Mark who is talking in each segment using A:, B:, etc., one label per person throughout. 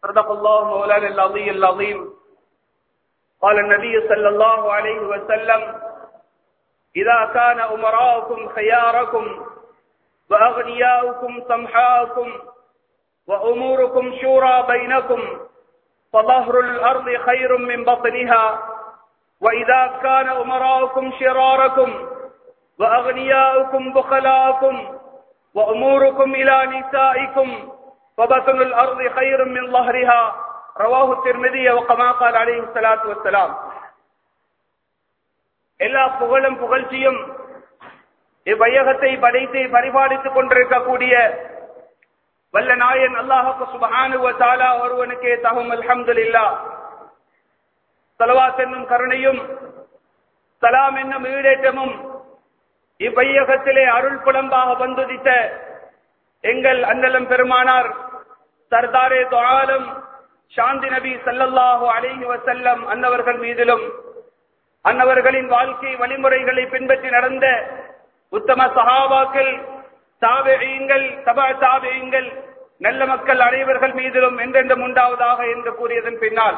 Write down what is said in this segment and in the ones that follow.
A: صدق الله مولانا العظيم العظيم قال النبي صلى الله عليه وسلم إذا كان أمراؤكم خياركم وأغنياؤكم سمحاءكم وأموركم شورى بينكم فظهر الأرض خير من بطنها وإذا كان أمراؤكم شراركم وأغنياؤكم بخلاءكم وأموركم إلى نسائكم فبطن الأرض خير من ظهرها رواه الترمذي وكما قال عليه الصلاة والسلام எல்லா புகழும் புகழ்ச்சியும் இவ்வையகத்தை படைத்து பரிபாலித்துக் கொண்டிருக்கக்கூடிய வல்ல நாயன் அல்லாஹு சுபஹானுவ தாலா ஒருவனுக்கே தகும் அல்ஹம்துலில்லா சலவாத் என்னும் கருணையும் சலாம் என்னும் ஈடேற்றமும் இவ்வையகத்திலே அருள் புலம்பாக வந்துதித்த எங்கள் அன்னலம் பெருமானார் சர்தாரே துஆலம் சாந்தி நபி சல்லல்லாஹு அலைஹி வசல்லம் அன்னவர்கள் மீதிலும் அன்னவர்களின் வாழ்க்கை வழிமுறைகளை பின்பற்றி நடந்த உத்தம சஹாபாக்கள் தாபியங்கள் தபா தாபியங்கள் நல்ல மக்கள் அனைவர்கள் மீதிலும் என்றென்றும் உண்டாவதாக என்று கூறியதன் பின்னால்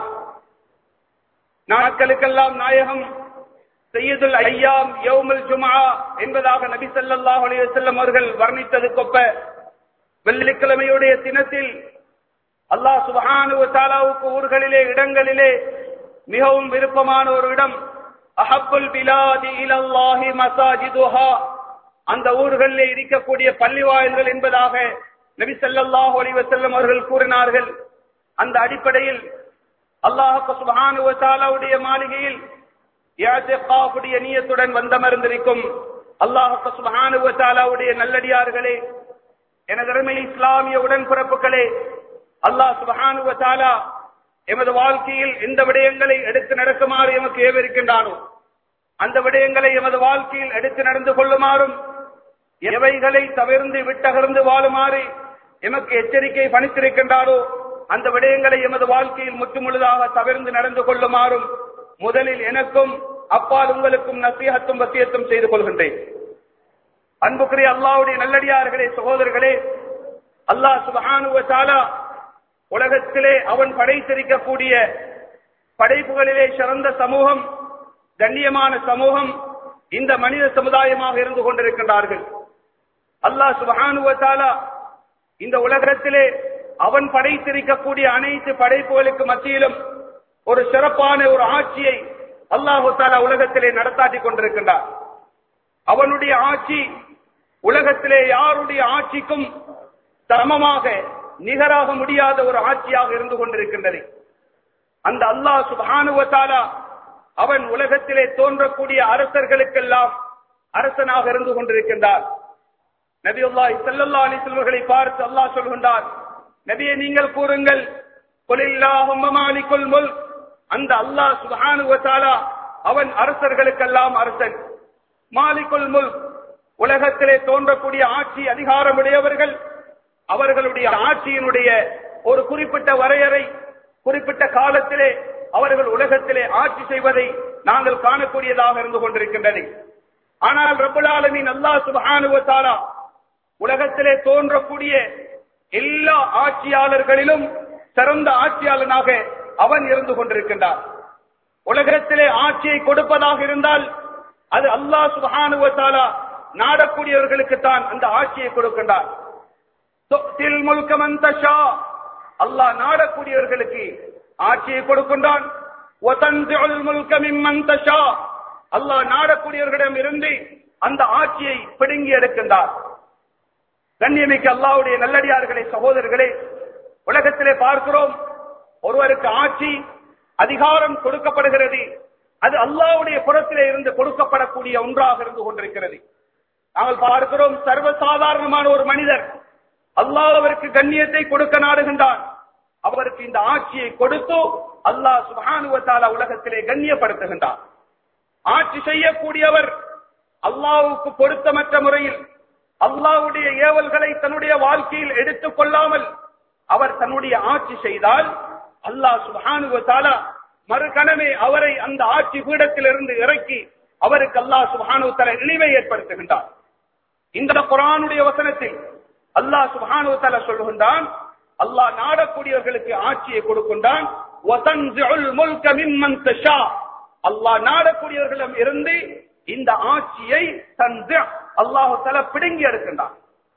A: நாட்களுக்கெல்லாம் நாயகம் செய்யதுல் ஐயாம் யௌமுல் ஜுமா என்பதாக நபி ஸல்லல்லாஹு அலைஹி வஸல்லம் அவர்கள் வர்ணித்தது கொப்ப வெள்ளிக்கிழமையுடைய தினத்தில் அல்லாஹ் சுபஹானு வ தஆலாவுக்கு ஊர்களிலே இடங்களிலே மிகவும் விருப்பமான ஒரு இடம் அஹப்புல் பிலாதி இலல்லாஹி மசாஜிதுஹா அந்த ஊர்களிலே இருக்கக்கூடிய பள்ளி வாயில்கள் என்பதாக நபி ஸல்லல்லாஹு அலைஹி வஸல்லம் அவர்கள் கூறினார்கள் அந்த அடிப்படையில் அல்லாஹ் சுப்ஹானஹு வ தஆலாவுடைய மாளிகையில் இஅ்திகாஃபுடைய நியத்துடன் வந்தமர்ந்திருக்கும் அல்லாஹ் சுப்ஹானஹு வ தஆலாவுடைய நல்லடியார்களே எனது அருமை இஸ்லாமிய உடன்பிறப்புகளே அல்லாஹ் சுப்ஹானஹு வ தஆலா எமது வாழ்க்கையில் எந்த விடயங்களை எடுத்து நடக்குமாறு எமக்கு ஏவிருக்கின்றானோ அந்த விடயங்களை எமது வாழ்க்கையில் எடுத்து நடந்து கொள்ளுமாறும் எவைகளை தவிர்ந்து விட்டகர்ந்து வாழுமாறு எமக்கு எச்சரிக்கை பணித்திருக்கின்றாரோ அந்த விடயங்களை எமது வாழ்க்கையில் முற்றுமுழுதாக தவிர்ந்து நடந்து கொள்ளுமாறும் முதலில் எனக்கும் அப்பால் உங்களுக்கும் நசீகத்தும் வசியத்தும் செய்து கொள்கின்றேன் அன்புக்குரிய அல்லாவுடைய நல்லடியார்களே சகோதரர்களே அல்லாஹ் சுபஹானுவ தாலா உலகத்திலே அவன் படைத்திருக்கக்கூடிய படைப்புகளிலே சிறந்த சமூகம் கண்ணியமான சமூகம் இந்த மனித சமுதாயமாக இருந்து கொண்டிருக்கின்றார்கள் அல்லாஹ் சுபஹானுவத்தாலா இந்த உலகத்திலே அவன் படைத்திருக்கக்கூடிய அனைத்து படைப்புகளுக்கு மத்தியிலும் ஒரு சிறப்பான ஒரு ஆட்சியை அல்லாஹு தாலா உலகத்திலே நடத்தாட்டி கொண்டிருக்கின்றார் அவனுடைய ஆட்சி உலகத்திலே யாருடைய ஆட்சிக்கும் சமமாக நிகராக முடியாத ஒரு ஆட்சியாக இருந்து கொண்டிருக்கின்றது அந்த அல்லாஹ் சுபானுவத்தாலா அவன் உலகத்திலே தோன்றக்கூடிய அரசர்களுக்கெல்லாம் அரசனாக இருந்து கொண்டிருக்கின்றார் நபி அல்லாஹ் சல்லல்லா அலி செல்வர்களை பார்த்து அல்லாஹ் சொல்கின்றார் நபியை நீங்கள் கூறுங்கள் மாலிக்குல் முல் அந்த அல்லாஹ் சுபானுவத்தாலா அவன் அரசர்களுக்கெல்லாம் அரசன் மாலிக்குல் முல் உலகத்திலே தோன்றக்கூடிய ஆட்சி அதிகாரமுடையவர்கள் அவர்களுடைய ஆட்சியினுடைய ஒரு குறிப்பிட்ட வரையறை குறிப்பிட்ட காலத்திலே அவர்கள் உலகத்திலே ஆட்சி செய்வதை நாங்கள் காணக்கூடியதாக இருந்து கொண்டிருக்கின்றது ஆனால் ரபுல் ஆலமின் அல்லாஹ் சுபஹானுவத்தாலா உலகத்திலே தோன்றக்கூடிய எல்லா ஆட்சியாளர்களிலும் சிறந்த ஆட்சியாளனாக அவன் இருந்து கொண்டிருக்கின்றார் உலகத்திலே ஆட்சியை கொடுப்பதாக இருந்தால் அது அல்லாஹ் சுபஹானுவத்தாலா நாடக்கூடியவர்களுக்கு தான் அந்த ஆட்சியை கொடுக்கின்றார் அல்லாஹ் நாடக்கூடியவர்களுக்கு ஆட்சியை கொடுக்கின்றான் அல்லாஹ் நாடக்கூடியவர்களிடம் இருந்து அந்த ஆட்சியை பிடுங்கி எடுக்கின்றார் கண்ணியமிக்க அல்லாவுடைய நல்லடியார்களே சகோதரர்களே உலகத்திலே பார்க்கிறோம் ஒருவருக்கு ஆட்சி அதிகாரம் கொடுக்கப்படுகிறது அது அல்லாவுடைய புறத்திலே இருந்து கொடுக்கப்படக்கூடிய ஒன்றாக இருந்து கொண்டிருக்கிறது நாங்கள் பார்க்கிறோம் சர்வசாதாரணமான ஒரு மனிதர் அல்லாஹ் அவருக்கு கண்ணியத்தை கொடுக்க நாடுகின்றான் அவருக்கு இந்த ஆட்சியை கொடுத்து அல்லாஹ் சுபானுவத்தால உலகத்திலே கண்ணியப்படுத்துகின்றார் ஆட்சி செய்யக்கூடியவர் அல்லாவுக்கு பொருத்தமற்ற முறையில் அல்லாவுடைய ஏவல்களை தன்னுடைய வாழ்க்கையில் எடுத்துக் கொள்ளாமல் அவர் தன்னுடைய ஆட்சி செய்தால் அல்லாஹ் சுபானுவத்தால மறுகணமே அவரை அந்த ஆட்சி பீடத்திலிருந்து இறக்கி அவருக்கு அல்லாஹ் சுபானுவத்தால இழிவை ஏற்படுத்துகின்றார் இந்த குரானுடைய வசனத்தில் அல்லாஹ் சுபானுவத்தால சொல்லுகின்றான் அல்லாஹ் நாடக்கூடியவர்களுக்கு ஆட்சியை கொடுக்கின்றான் வதன்சிஉல் முல்க மிம்மன் தஷா அல்லாஹ் நாடக்கூடியவர்களிடம் இருந்து இந்த ஆட்சியை தன்சி அல்லாஹு தஆலா பிடுங்கி எடுக்கின்றான்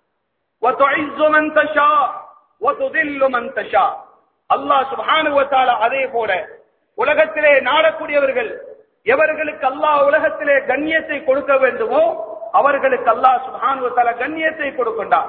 A: وتعز من تشاء وتذل من تشاء அல்லாஹ் சுப்ஹானஹு வ தஆலா அதே போல உலகத்திலே நாடக்கூடியவர்கள் எவர்களுக்கு அல்லாஹ் உலகத்திலே கண்ணியத்தை கொடுக்க வேண்டுமோ அவர்களுக்கு அல்லாஹ் சுப்ஹானஹு வ தஆலா கண்ணியத்தை கொடுக்கின்றான்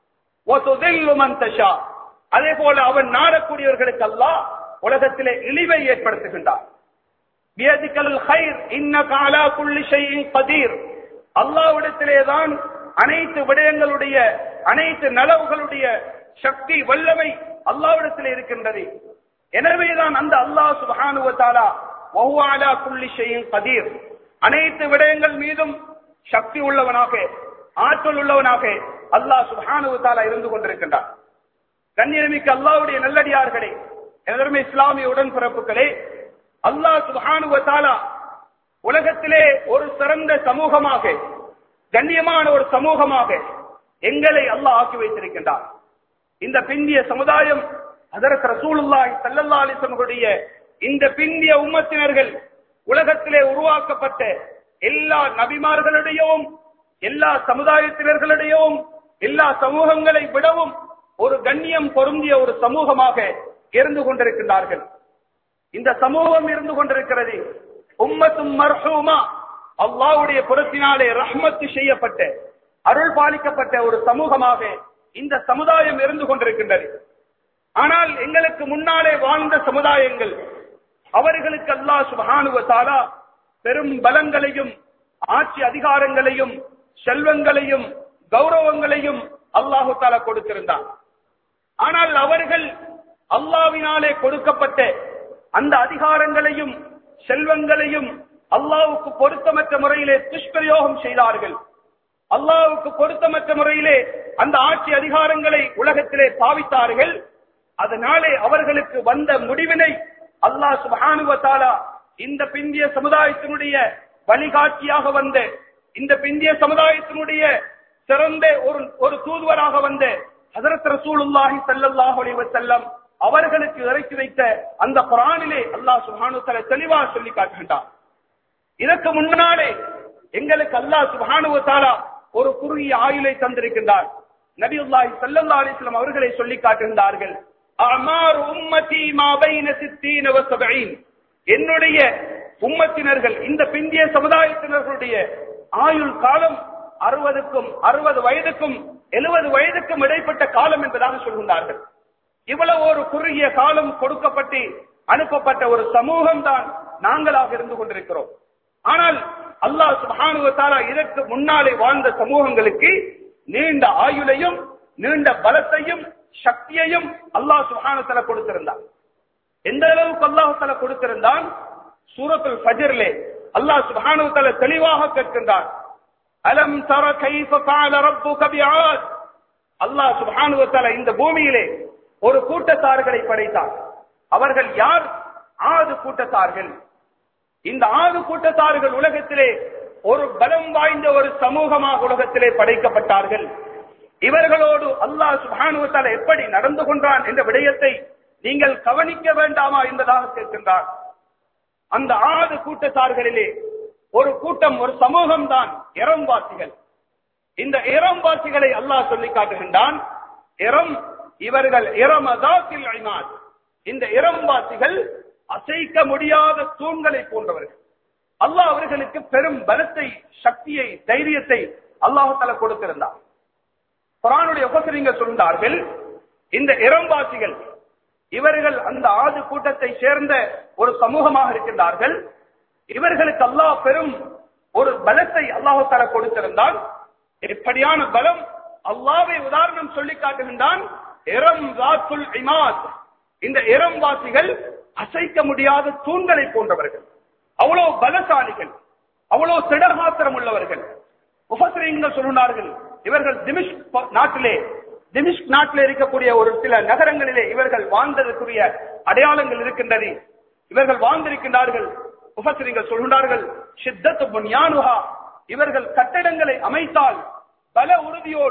A: وتذل من تشاء அதே போல அவன் நாடக்கூடியவர்களுக்கு அல்லாஹ் உலகத்திலே இழிவை ஏற்படுத்துகின்றான் பியதிக்கல் ஹைர் இன்னக அலா குல்லி ஷைஇன் கதீர் அல்லாஹ்விடத்திலே தான் அனைத்து விடயங்களுடைய அனைத்து நலவுகளுடைய சக்தி வல்லமை அல்லாஹ்விடத்திலே இருக்கின்றது எனவேதான் அந்த அல்லாஹ் சுப்ஹானஹு வ தஆலா வஹுவ அலா குல்லி ஷைஇன் கதீர் அனைத்து விடயங்கள் மீதும் சக்தி உள்ளவனாக ஆற்றல் உள்ளவனாக அல்லாஹ் சுப்ஹானஹு வ தஆலா இருந்து கொண்டிருக்கின்றான் கண்ணியமிக்க அல்லாஹ்வுடைய நல்லடியார்களே எனதருமை இஸ்லாமிய உடன்பிறப்புகளே அல்லாஹ் சுப்ஹானஹு வ தஆலா உலகத்திலே ஒரு சிறந்த சமூகமாக கண்ணியமான ஒரு சமூகமாக எங்களை அல்லாஹ் ஆக்கி வைத்திருக்கின்றார் இந்த பிந்திய சமுதாயம் அதற்கு ரசூலுல்லாஹி ஸல்லல்லாஹு அலைஹி வஸல்லம் இந்த பிந்திய உம்மத்தினர்கள் உலகத்திலே உருவாக்கப்பட்ட எல்லா நபிமார்களுடையும் எல்லா சமுதாயத்தினர்களுடையும் எல்லா சமூகங்களை விடவும் ஒரு கண்ணியம் பொருந்திய ஒரு சமூகமாக இருந்து கொண்டிருக்கின்றார்கள் இந்த சமூகம் இருந்து கொண்டிருக்கிறது உம்மத்தும் மர்ஹூமா அல்லாஹ்வுடைய புறத்தினாலே ரஹ்மத்து செய்யப்பட்ட அருள் பாலிக்கப்பட்ட ஒரு சமூகமாக இந்த சமுதாயம் இருந்து கொண்டிருக்கின்றது ஆனால் எங்களுக்கு முன்னாலே வாழ்ந்த சமுதாயங்கள் அவர்களுக்கு அல்லாஹ் சுபஹானுவ தஆலா பெரும் பலங்களையும் ஆட்சி அதிகாரங்களையும் செல்வங்களையும் கௌரவங்களையும் அல்லாஹு தாலா கொடுத்திருந்தான் ஆனால் அவர்கள் அல்லாவினாலே கொடுக்கப்பட்ட அந்த அதிகாரங்களையும் செல்வங்களையும் அல்லாவுக்கு பொருத்தமற்ற முறையிலே துஷ்பிரயோகம் செய்தார்கள் அல்லாவுக்கு பொருத்தமற்ற முறையிலே அந்த ஆட்சி அதிகாரங்களை உலகத்திலே பாவித்தார்கள் அதனாலே அவர்களுக்கு வந்த முடிவினை அல்லாஹ் சுபஹானுவத்தாலா இந்த பிந்திய சமுதாயத்தினுடைய வழிகாட்டியாக வந்த இந்த பிந்திய சமுதாயத்தினுடைய சிறந்த ஒரு ஒரு தூதுவராக வந்த ஹசரத் ரசூலுல்லாஹி ஸல்லல்லாஹு அலைஹி வஸல்லம் அவர்களுக்கு இறக்கி வைத்த அந்த குரானிலே அல்லாஹ் சுப்ஹானஹு வ தஆலா தெளிவாக சொல்லி காட்டுகின்றார் இதற்கு முன்னாலே எங்களுக்கு அல்லாஹ் சுப்ஹானஹு வ தஆலா ஒரு குறுகிய ஆயுளை தந்திருக்கின்றார் நபியுல்லாஹி ஸல்லல்லாஹு அலைஹி வஸல்லம் அவர்களை சொல்லி காட்டுகின்றார்கள் அமார் உம்மதி மா பைன 60 வ 70 என்னுடைய உம்மத்தினர்கள் இந்த பிந்திய சமுதாயத்தினர்களுடைய ஆயுள் காலம் அறுபதுக்கும் அறுபது வயதுக்கும் எழுபது வயதுக்கும் இடைப்பட்ட காலம் என்பதாக சொல்கின்றார்கள் இவ்வளவு ஒரு குறுகிய காலம் கொடுக்கப்பட்டு அனுப்பப்பட்ட ஒரு சமூகம் தான் நாங்களாக இருந்து கொண்டிருக்கிறோம் ஆனால் அல்லாஹ் சுப்ஹானஹு வ தஆலா இதற்கு முன்னாலே வாழ்ந்த சமூகங்களுக்கு நீண்ட ஆயுளையும் நீண்ட பலத்தையும் சக்தியையும் அல்லாஹ் சுப்ஹானஹு வ தஆலா கொடுத்திருந்தார் எந்த அளவுக்கு அல்லாஹ் தஆலா கொடுத்திருந்தான் சூரத்துல் ஃபஜ்ரிலே அல்லாஹ் சுப்ஹானஹு வ தஆலா தெளிவாக கேட்கின்றார் அலம் தர கைஃப ஃபஅல ரப்புக பிஆத் அல்லாஹ் சுப்ஹானஹு வ தஆலா இந்த பூமியிலே ஒரு கூட்டத்தார்களை படைத்தார் அவர்கள் யார் ஆது கூட்டத்தார்கள் இந்த ஆது கூட்டத்தார்கள் உலகத்திலே ஒரு பலம் வாய்ந்த ஒரு சமூகமாக உலகத்திலே படைக்கப்பட்டார்கள் இவர்களோடு அல்லாஹ் சுப்ஹானஹு வ தஆலா எப்படி நடந்து கொண்டான் என்ற விடயத்தை நீங்கள் கவனிக்க வேண்டாமா என்பதாக கேட்கின்றார் அந்த ஆது கூட்டத்தார்களிலே ஒரு கூட்டம் ஒரு சமூகம் தான் இரம்பாசிகள் இந்த இரம்பாசிகளை அல்லாஹ் சொல்லி காட்டுகின்றான் இரம் இவர்கள் இரமதாத்தில் ஐநாத் இந்த இரம்பாசிகள் அசைக்க முடியாத தூண்களை போன்றவர்கள் அல்லாஹ் அவர்களுக்கு பெரும் பலத்தை சக்தியை தைரியத்தை அல்லாஹால கொடுத்திருந்தார் குரானுடைய உபசரிங்கள் சொல்கிறார்கள் இந்த இரம்பாசிகள் இவர்கள் அந்த ஆது கூட்டத்தை சேர்ந்த ஒரு சமூகமாக இருக்கின்றார்கள் இவர்களுக்கு அல்லாஹ் பெரும் ஒரு பலத்தை அல்லாஹால கொடுத்திருந்தால் எப்படியான பலம் அல்லாவை உதாரணம் சொல்லி காட்டுகின்றான் இரம் ராத்துல் இமாத் இந்த இரம்வாசிகள் அசைக்க முடியாத தூண்களை போன்றவர்கள் அவ்வளவு பலசாலிகள் அவ்வளவு திடகாத்திரம் உள்ளவர்கள் உபசிரியங்கள் சொல்லுனார்கள் இவர்கள் திமிஷ் நாட்டிலே திமிஷ்க் நாட்டில் இருக்கக்கூடிய ஒரு சில நகரங்களிலே இவர்கள் வாழ்ந்ததற்குரிய அடையாளங்கள் இருக்கின்றது இவர்கள் வாழ்ந்திருக்கின்றார்கள் உபசிரியங்கள் சொல்கின்றார்கள் சித்தத்து புன்யானுகா இவர்கள் கட்டடங்களை அமைத்தால் பல உறுதியோடு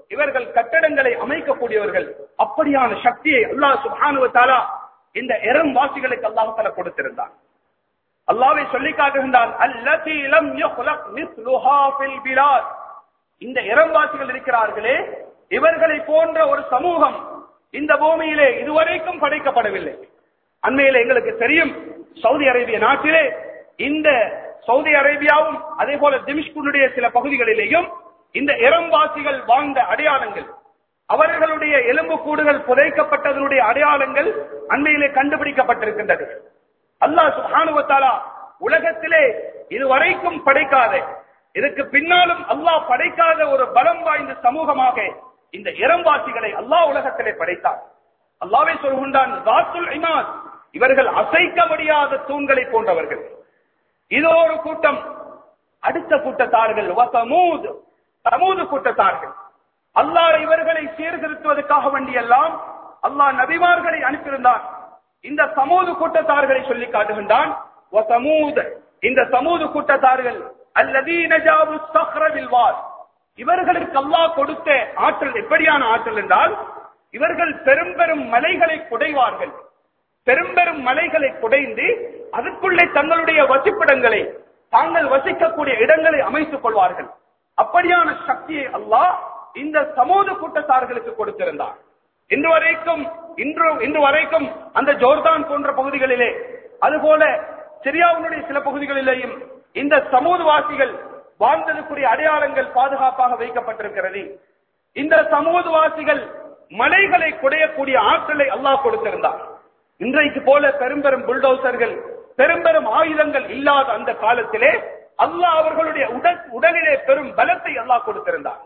A: இவர்கள் கட்டடங்களை அமைக்கக்கூடியவர்கள் அப்படியான சக்தியை அல்லாஹ் சுப்ஹானஹு வ தஆலா இந்த எரம் வாசிகளுக்கு அல்லாஹ் தஆலா கொடுத்திருந்தான் அல்லாஹ்வை சொல்லி காட்டுகின்றான் அல்லதி லம் யுக்லக் மிஸ்லுஹா ஃபில் பிலாத் இந்த இரம்பாசிகள் இருக்கிறார்களே இவர்களை போன்ற ஒரு சமூகம் இந்த பூமியிலே இதுவரைக்கும் படைக்கப்படவில்லை அண்மையில எங்களுக்கு தெரியும் சவுதி அரேபிய நாட்டிலே இந்த சவுதி அரேபியாவும் அதே போல திமிஷ்குனுடைய சில பகுதிகளிலேயும் இந்த இரம்பாசிகள் வாழ்ந்த அடையாளங்கள் அவர்களுடைய எலும்பு கூடுகள் புதைக்கப்பட்டதனுடைய அடையாளங்கள் அண்மையிலே கண்டுபிடிக்கப்பட்டிருக்கின்றது அல்லாஹ் சுப்ஹானஹு வ தஆலா உலகத்திலே இதுவரைக்கும் படைக்காத இதுக்கு பின்னாலும் அல்லாஹ் படைக்காத ஒரு பலம் வாய்ந்த சமூகமாக இந்த இரம்பாசிகளை அல்லாஹ் உலகத்திலே படைத்தார் அல்லாவே சொல்கின்றான் "தாத்துல் இமாத்", இவர்கள் அசைக்க முடியாத தூண்களை போன்றவர்கள் இதோ ஒரு கூட்டம் அடுத்த கூட்டத்தார்கள் வசமூத் சமூது கூட்டத்தார்கள் அல்லாஹ் இவர்களை சீர்திருத்துவதற்காக வேண்டியெல்லாம் அல்லாஹ் நபிமார்களை அனுப்பியிருந்தான் இந்த சமூது கூட்டத்தார்களை சொல்லி காட்டுகின்றான் வசமூத் இந்த சமூது கூட்டத்தார்கள் அல்லதீன ஜாபு சஹ்ரவில் வார் இவர்களுக்கு அல்லாஹ் கொடுத்த ஆற்றல் எப்படியான ஆற்றல் என்றால் இவர்கள் பெரும் பெரும் மலைகளை குடைவார்கள் பெரும் பெரும் மலைகளை குடைந்து அதற்குள்ளே தங்களுடைய வசிப்பிடங்களை தாங்கள் வசிக்கக்கூடிய இடங்களை அமைத்துக் கொள்வார்கள் அப்படியான சக்தியை அல்லாஹ் இந்த சமூக கூட்டத்தார்களுக்கு கொடுத்திருந்தார் இன்று வரைக்கும் இன்று இன்று வரைக்கும் அந்த ஜோர்தான் போன்ற பகுதிகளிலே அதுபோல சிரியாவுடைய சில பகுதிகளிலேயும் இந்த சமூகவாசிகள் வாழ்ந்ததுக்குரிய அடையாளங்கள் பாதுகாப்பாக வைக்கப்பட்டிருக்கிறது இந்த சமூகவாசிகள் மலைகளை குடையக்கூடிய ஆற்றலை அல்லாஹ் கொடுத்திருந்தார் இன்றைக்கு போல பெரும் பெரும் புல்டோசர்கள் பெரும் பெரும் ஆயுதங்கள் இல்லாத அந்த காலத்திலே அல்லாஹ் அவர்களுடைய உடல் உடலிலே பெரும் பலத்தை அல்லாஹ் கொடுத்திருந்தார்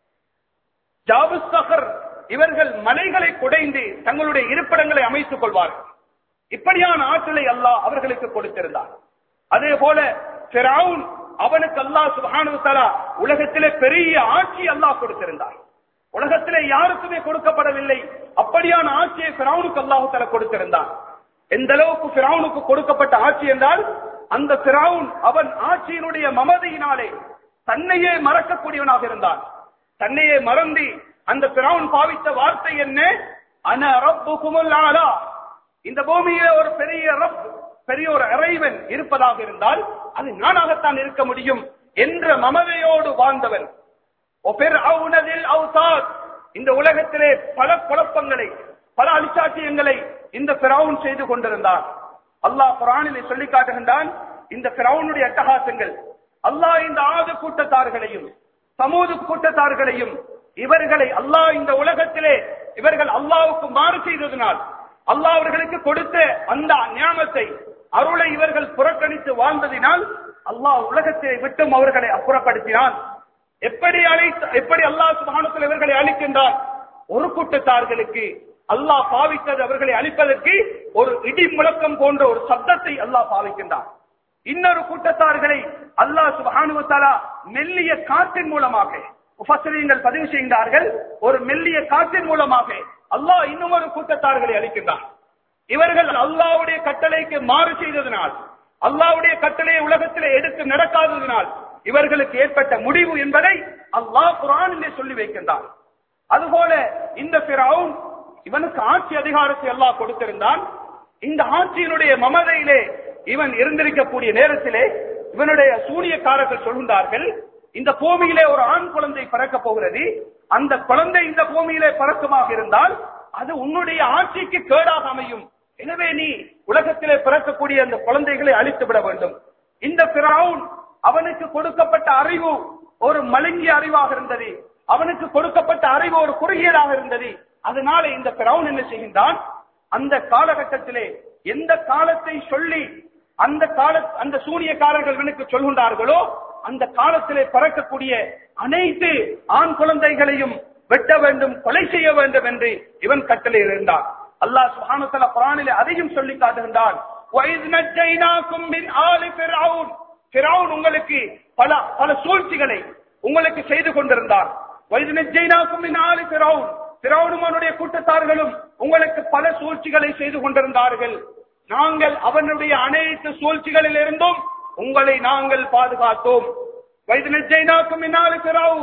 A: ஜாபுஸ்தகர் இவர்கள் மலைகளை குடைந்து தங்களுடைய இருப்பிடங்களை அமைத்துக் கொள்வார்கள் இப்படியான ஆற்றலை அல்லாஹ் அவர்களுக்கு கொடுத்திருந்தார் அதே போல ஃபிரௌன் அவனுக்கு அல்லாஹ் சுப்ஹானஹு தஆலா உலகத்திலே பெரிய ஆட்சி அல்லாஹ் கொடுத்திருந்தார் உலகத்திலே யாருக்குமே கொடுக்கப்படவில்லை அப்படியான ஆட்சியை ஃபிரௌனுக்கு அல்லாஹ் தஆலா கொடுத்திருந்தார் எந்த அளவுக்கு ஃபிரௌனுக்கு கொடுக்கப்பட்ட ஆட்சி என்றால் அந்த ஃபிரௌன் அவன் ஆட்சியினுடைய மமதையினாலே தன்னையே மறக்கக்கூடியவனாக இருந்தான் தன்னையே மறந்து அந்த ஃபிரௌன் பாவித்த வார்த்தை என்ன அன ரப்புகுமுல் ஆலா இந்த பூமியிலே ஒரு பெரிய ரப் பெரிய ஒரு இறைவன் இருப்பதாக இருந்தால் அது நானாகத்தான் இருக்க முடியும் என்ற மமதையோடு வாழ்ந்தவன் ஒபெர்அவுனதில் அவுசாத் இந்த உலகத்திலே பல குழப்பங்களை பல அலிச்சாட்டியங்களை இந்த பிரவுன் செய்து கொண்டிருந்தான் அல்லாஹ் குரானிலே சொல்லி காட்டுகின்றான் இந்த பிரவுனுடைய அட்டகாசங்கள் அல்லாஹ் இந்த ஆது கூட்டத்தார்களையும் சமூக கூட்டத்தார்களையும் இவர்களை அல்லாஹ் இந்த உலகத்திலே இவர்கள் அல்லாஹ்வுக்கு மாறு செய்ததினால் அல்லாஹ் அவர்களுக்கு கொடுத்த அந்த ஞானத்தை அருளை இவர்கள் புறக்கணித்து வாழ்ந்ததினால் அல்லாஹ் உலகத்தை விட்டும் அவர்களை அப்புறப்படுத்தினான் எப்படி அழைத்த எப்படி அல்லாஹ் சுபானத்தில் இவர்களை அழிக்கின்றான் ஒரு கூட்டத்தார்களுக்கு அல்லாஹ் பாவித்தது அவர்களை அழிப்பதற்கு ஒரு இடி முழக்கம் போன்ற ஒரு சப்தத்தை அல்லாஹ் பாவிக்கின்றான் இன்னொரு கூட்டத்தார்களை அல்லாஹ் சுபானுவத்தாலா மெல்லிய காற்றின் மூலமாக உபசரியங்கள் பதிவு செய்கின்றார்கள் ஒரு மெல்லிய காற்றின் மூலமாக அல்லாஹ் இன்னும் ஒரு கூட்டத்தார்களை அளிக்கின்றான் இவர்கள் அல்லாஹ்வுடைய கட்டளைக்கு மாறு செய்ததினால் அல்லாஹ்வுடைய கட்டளையை உலகத்திலே எடுத்து நடக்காததினால் இவர்களுக்கு ஏற்பட்ட முடிவு என்பதை அல்லாஹ் குரானிலே சொல்லி வைக்கின்றான் அதுபோல இந்த பிறவுன் இவனுக்கு ஆட்சி அதிகாரத்தை அல்லாஹ் கொடுத்திருந்தான் இந்த ஆட்சியினுடைய மமதையிலே இவன் இருந்திருக்கக்கூடிய நேரத்திலே இவனுடைய சூனியக்காரர்கள் சொல்கின்றார்கள் இந்த பூமியிலே ஒரு ஆண் குழந்தை பிறக்க போகிறது அந்த குழந்தை இந்த பூமியிலே பிறக்குமாக இருந்தால் அது உன்னுடைய ஆட்சிக்கு கேடாக அமையும் எனவே நீ உலகத்திலே பிறக்கக்கூடிய அந்த குழந்தைகளை அழித்து விட வேண்டும் இந்த பிறவுன் அவனுக்கு கொடுக்கப்பட்ட அறிவு ஒரு மழுங்கிய அறிவாக இருந்தது அவனுக்கு கொடுக்கப்பட்ட அறிவு ஒரு குறுகியதாக இருந்தது அதனால இந்த பிறவுன் என்ன செய்கின்றான் அந்த காலகட்டத்திலே எந்த காலத்தை சொல்லி அந்த கால அந்த சூனியக்காரர்கள் இவனுக்கு சொல்கின்றார்களோ அந்த காலத்திலே பிறக்கக்கூடிய அனைத்து ஆண் குழந்தைகளையும் வெட்ட வேண்டும் கொலை செய்ய வேண்டும் என்று இவன் கட்டளை இருந்தான் அல்லாஹ் சுப்ஹானஹு வ தஆலா குர்ஆனிலே அதையும் சொல்லி காட்டுகின்றான் وَإِذْ نَجَّيْنَاكُمْ مِنْ آلِ فِرْعَوْنَ ஃபிரௌன் உங்களுக்கு பல பல சூழ்ச்சிகளை உங்களுக்கு செய்து கொண்டிருந்தார் وَإِذْ نَجَّيْنَاكُمْ مِنْ آلِ فِرْعَوْنَ ஃபிரௌனும் அவனுடைய கூட்டத்தார்களும் உங்களுக்கு பல சூழ்ச்சிகளை செய்து கொண்டிருந்தார்கள் நாங்கள் அவனுடைய அனைத்து சூழ்ச்சிகளில் இருந்தும் உங்களை நாங்கள் பாதுகாத்தோம் وَإِذْ نَجَّيْنَاكُمْ مِنْ آلِ فِرْعَوْنَ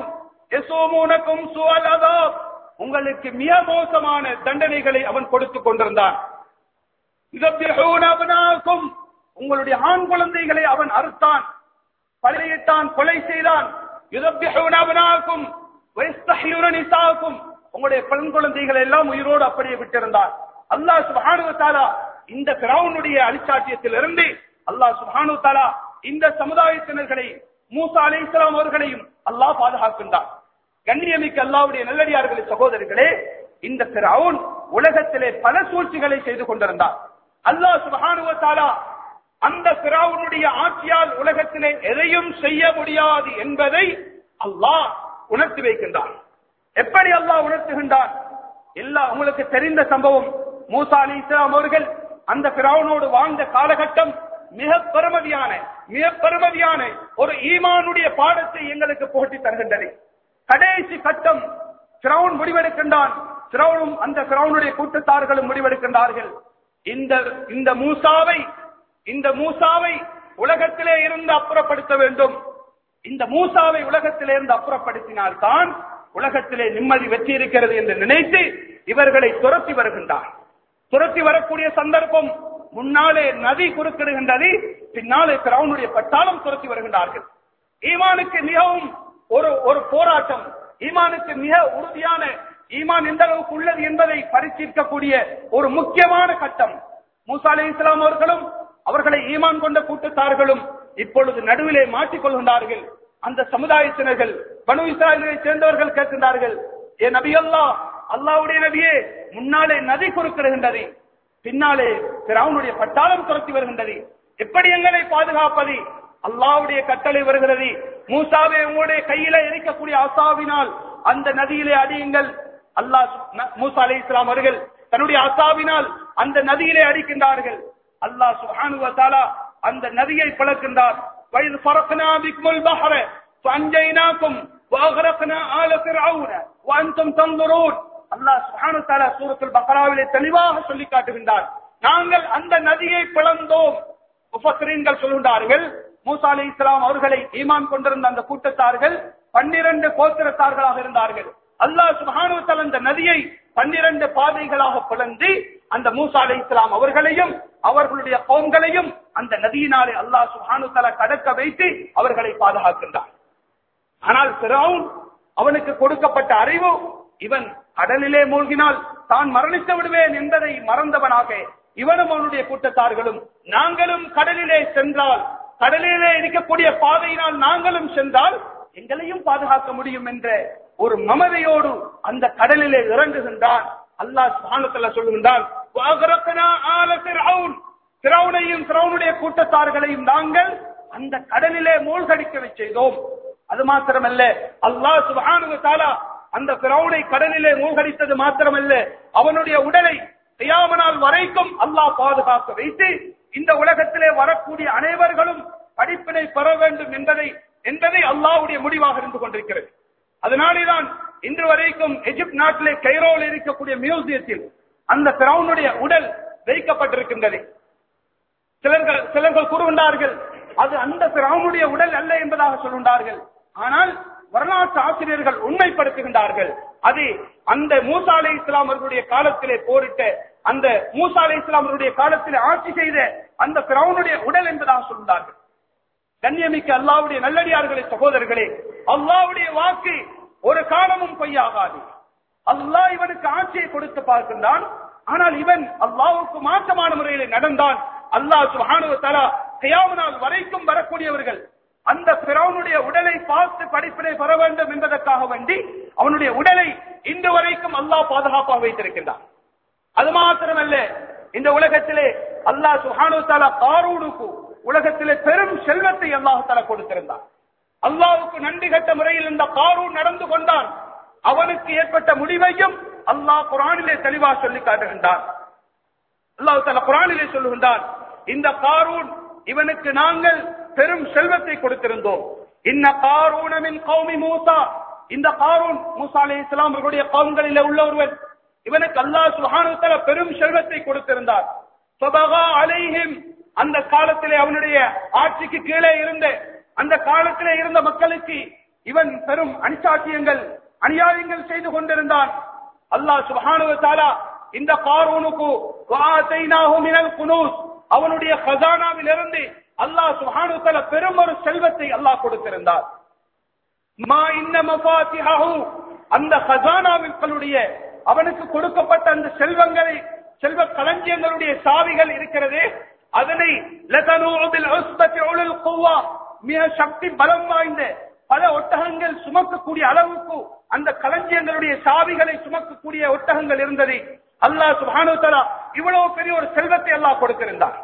A: யசூமுனக்கும் சுஅல் அதாப் உங்களுக்கு மிக மோசமான தண்டனைகளை அவன் கொடுத்துக் கொண்டிருந்தான் யுதப்பிஹூன அப்னாக்கும் உங்களுடைய ஆண் குழந்தைகளை அவன் அறுத்தான் பலியிட்டான் கொலை செய்தான் யுதப்பிஹூன அப்னாக்கும் வயஸ்தஹ்யூன நிசாக்கும் உங்களுடைய பெண் குழந்தைகளை எல்லாம் உயிரோடு அப்படியே விட்டிருந்தான் அல்லாஹ் சுப்ஹானஹு வ தஆலா இந்த ஃபிரௌனுடைய அழிச்சாட்டியத்திலிருந்து அல்லாஹ் சுப்ஹானஹு வ தஆலா இந்த சமுதாயத்தினர்களை மூசா அலைஹிஸ்ஸலாம் அவர்களையும் அல்லாஹ் பாதுகாக்கின்றான் கண்ணியமிக்க அல்லாஹ்வுடைய நல்லடியார்களே சகோதரர்களே இந்த ஃபிரௌன் உலகத்திலே பல சூழ்ச்சிகளை செய்து கொண்டிருந்தார் அல்லாஹ் சுப்ஹானஹு வ தஆலா அந்த ஃபிரௌனுடைய ஆட்சியால் உலகத்திலே எதையும் செய்ய முடியாது என்பதை அல்லாஹ் உணர்த்தி வைக்கின்றான் எப்படி அல்லாஹ் உணர்த்துகின்றான் எல்லா உங்களுக்கு தெரிந்த சம்பவம் மூசா அலி இஸ்லாம் அவர்கள் அந்த பிராவனோடு வாழ்ந்த காலகட்டம் மிக பெருமதியான மிக பெருமதியான ஒரு ஈமானுடைய பாடத்தை எங்களுக்கு புகட்டி தருகின்றது கடைசி கட்டம் பிராவுன் முடிவெடுக்கின்றான் பிராவுனும் அந்த பிராவுனுடைய கூட்டத்தார்களும் முடிவெடுக்கின்றார்கள் இந்த இந்த மூசாவை இந்த மூசாவை உலகத்திலே இருந்து அப்புறப்படுத்த வேண்டும் இந்த மூசாவை உலகத்திலே இருந்து அப்புறப்படுத்தினால்தான் உலகத்திலே நிம்மதி வெற்றி இருக்கிறது என்று நினைத்து இவர்களை துரத்தி வருகின்றார் துரத்தி வரக்கூடிய சந்தர்ப்பம் முன்னாலே நதி குறுக்கிடுகின்றது பின்னாலே கிரௌனுடைய பட்டாளம் துரத்தி வருகின்றார்கள் ஈமானுக்கு மிகவும் ஒரு ஒரு போராட்டம் ஈமானுக்கு மிக உறுதியான ஈமான் எந்த அளவுக்கு உள்ளது என்பதை பரிசீலிக்கக்கூடிய ஒரு முக்கியமான கட்டம் மூசா அலி இஸ்லாம் அவர்களும் அவர்களை ஈமான் கொண்ட கூட்டத்தார்களும் இப்பொழுது நடுவிலே மாட்டிக் கொள்கின்றார்கள் அந்த சமுதாயத்தினர்கள் பனு இஸ்ராயலை சேர்ந்தவர்கள் கேட்கின்றார்கள் ஏ நபி அல்லா அல்லாவுடைய நபியே முன்னாலே நதி குறுக்கிடுகின்றது பின்னாலே பிராவுனுடைய பட்டாளம் துரத்தி வருகின்றது எப்படி எங்களை பாதுகாப்பது அல்லாவுடைய கட்டளை வருகிறது மூசாவே உங்களுடைய கையில இருக்கக்கூடிய அசாவினால் அந்த நதியிலே அடியுங்கள் அல்லாஹ் ந- மூசா அலை இஸ்லாம் அவர்கள் தன்னுடைய அசாவினால் அந்த நதியிலே அடிக்கின்றார்கள் அல்லாஹ் சுப்ஹானஹு வ தஆலா அந்த நதியை பிளக்கின்றார் வயது ஃபரக்னா பிக்முல் பஹர فانجيناكم واغرقنا آل فرعون وانتم تنظرون அல்லாஹ் சுப்ஹானஹு வ தஆலா சூரத்துல் பக்ராவிலே தெளிவாக சொல்லி காட்டுகின்றார் நாங்கள் அந்த நதியை பிளந்தோம் முஃபஸ்ஸரீன்கள் சொல்கின்றார்கள் மூசா அலி இஸ்லாம் அவர்களை ஈமான் கொண்டிருந்த அந்த கூட்டத்தார்கள் பன்னிரண்டு கோத்திரத்தார்களாக இருந்தார்கள் அல்லாஹ் சுப்ஹானஹு வ தஆலா அந்த நதியை பன்னிரண்டு பாதைகளாக பிளந்து அந்த மூசா அலை இஸ்லாம் அவர்களையும் அவர்களுடைய கவுங்களையும் அந்த நதியினாலே அல்லாஹ் சுப்ஹானஹு வ தஆலா கடக்க வைத்து அவர்களை பாதுகாக்கின்றார் ஆனால் பிறவுன் அவனுக்கு கொடுக்கப்பட்ட அறிவு இவன் கடலிலே மூழ்கினால் தான் மரணித்து விடுவேன் என்பதை மறந்தவனாக இவனும் அவனுடைய கூட்டத்தார்களும் நாங்களும் கடலிலே சென்றால் கடலிலே இருக்கக்கூடிய பாதையினால் நாங்களும் சென்றால் எங்களையும் பாதுகாக்க முடியும் என்ற ஒரு மமதையோடு அந்த கடலிலே இறங்குகின்றான் அல்லாஹ் சுப்ஹானஹு சொல்லுகின்றான் "வஅக்ரக்னா ஆல ஃபிர்அவுன்." ஃபிரௌனையும் ஃபிரௌனுடைய கூட்டத்தார்களையும் நாங்கள் அந்த கடலிலே மூழ்கடிக்க செய்தோம் அது மாத்திரமல்ல அல்லாஹ் சுப்ஹானஹு வ தஆலா அந்த ஃபிரௌனை கடலிலே மூழ்கடித்தது மாத்திரமல்ல அவனுடைய உடலை கியாமனால் வரைக்கும் அல்லாஹ் பாதுகாக்க வைத்து இந்த உலகத்திலே வரக்கூடிய அனைவர்களும் படிப்பினை பெற வேண்டும் என்பதை என்பதை அல்லாஹ்வுடைய முடிவாக இருந்து கொண்டிருக்கிறது அதனாலேதான் இன்று வரைக்கும் எகிப்த் நாட்டிலே கைரோவில் இருக்கக்கூடிய மியூசியத்தில் அந்த பிரவுனுடைய உடல் வைக்கப்பட்டிருக்கின்றது சிலர்கள் சிலர்கள் கூறுகின்றார்கள் அது அந்த பிரவுனுடைய உடல் அல்ல என்பதாக சொல்கின்றார்கள் ஆனால் வரலாற்று ஆசிரியர்கள் உண்மைப்படுத்துகின்றார்கள் அது அந்த மூசா அலை இஸ்லாம் அவர்களுடைய காலத்திலே போரிட்ட அந்த மூசா அலை இஸ்லாம் அவர்களுடைய காலத்திலே ஆட்சி செய்த அந்த பிரவுனுடைய உடல் என்பதாக சொல்கின்றார்கள் கண்ணியமிக்க அல்லாவுடைய நல்லடியார்களே சகோதரர்களே அல்லாவுடைய வாக்கு ஒரு காலமும் பொய்யாகாது அல்லாஹ் இவனுக்கு ஆட்சியை கொடுத்து பார்க்கின்றான் ஆனால் இவன் அல்லாஹ்வுக்கு மாற்றமான முறையில் நடந்தான் அல்லாஹ் சுப்ஹானஹு வ தஆலா கியாமத் நாள் வரைக்கும் வரக்கூடியவர்கள் அந்த பிறவனுடைய உடலை பார்த்து படிப்பினை பெற வேண்டும் என்பதற்காக வேண்டி அவனுடைய உடலை இன்று வரைக்கும் அல்லாஹ் பாதுகாப்பாக வைத்திருக்கின்றான் அது மாத்திரமல்ல இந்த உலகத்திலே அல்லாஹ் சுஹானு தாலா காரூனுக்கு உலகத்திலே பெரும் செல்வத்தை அல்லாஹு தாலா கொடுத்திருந்தான் அல்லாஹ்வுக்கு நன்றி கட்ட முறையில் இந்த காரூன் நடந்து கொண்டான் அவனுக்கு ஏற்பட்ட முடிவையும் அல்லாஹ் குரானிலே தெளிவாக சொல்லி காட்டுகின்றான் அல்லாஹ் தாலா குரானிலே சொல்லுகின்றான் இந்த காரூன் இவனுக்கு நாங்கள் பெரும் செல்வத்தை கொடுத்திருந்தோம் இன்ன காரூனமின் கௌமி மூசா இந்த காரூன் மூசா அலை இஸ்லாம் அவர்களுடைய கவுங்களிலே உள்ள ஒருவன் இவனுக்கு அல்லாஹ் சுப்ஹானஹு வ தஆலா பெரும் செல்வத்தை கொடுத்திருந்தார் ஃபபகா அலைஹிம் அந்த காலத்திலே அவனுடைய ஆட்சிக்கு கீழே இருந்த அந்த காலத்திலே இருந்த மக்களுக்கு இவன் பெரும் அனிச்சாட்டியங்கள் அநியாயங்கள் செய்து கொண்டிருந்தான் அல்லாஹ் சுப்ஹானஹு வ தஆலா இந்த காரூனுக்கு வஆதைனாஹு மினல் குனூஸ் அவனுடைய ஹசானாவில் இருந்து அல்லாஹ் சுப்ஹானஹு வ தஆலா பெரும் ஒரு செல்வத்தை அல்லாஹ் கொடுத்திருந்தார் மா இன்ன மஃபாத்திஹு அந்த ஹசானாவிற்களுடைய அவனுக்கு கொடுக்கப்பட்ட அந்த செல்வங்களை செல்வ களஞ்சியங்களுடைய சாவிகள் இருக்கிறது அதனை லதனூ பில் உஸ்பத்தி உலுல் குவ்வா மிக சக்தி பலம் வாய்ந்த பல ஒட்டகங்கள் சுமக்கக்கூடிய அளவுக்கு அந்த களஞ்சியங்களுடைய சாவிகளை சுமக்கக்கூடிய ஒட்டகங்கள் இருந்தது அல்லாஹ் சுப்ஹானஹு வ தஆலா இவ்வளவு பெரிய ஒரு செல்வத்தை அல்லாஹ் கொடுத்திருந்தார்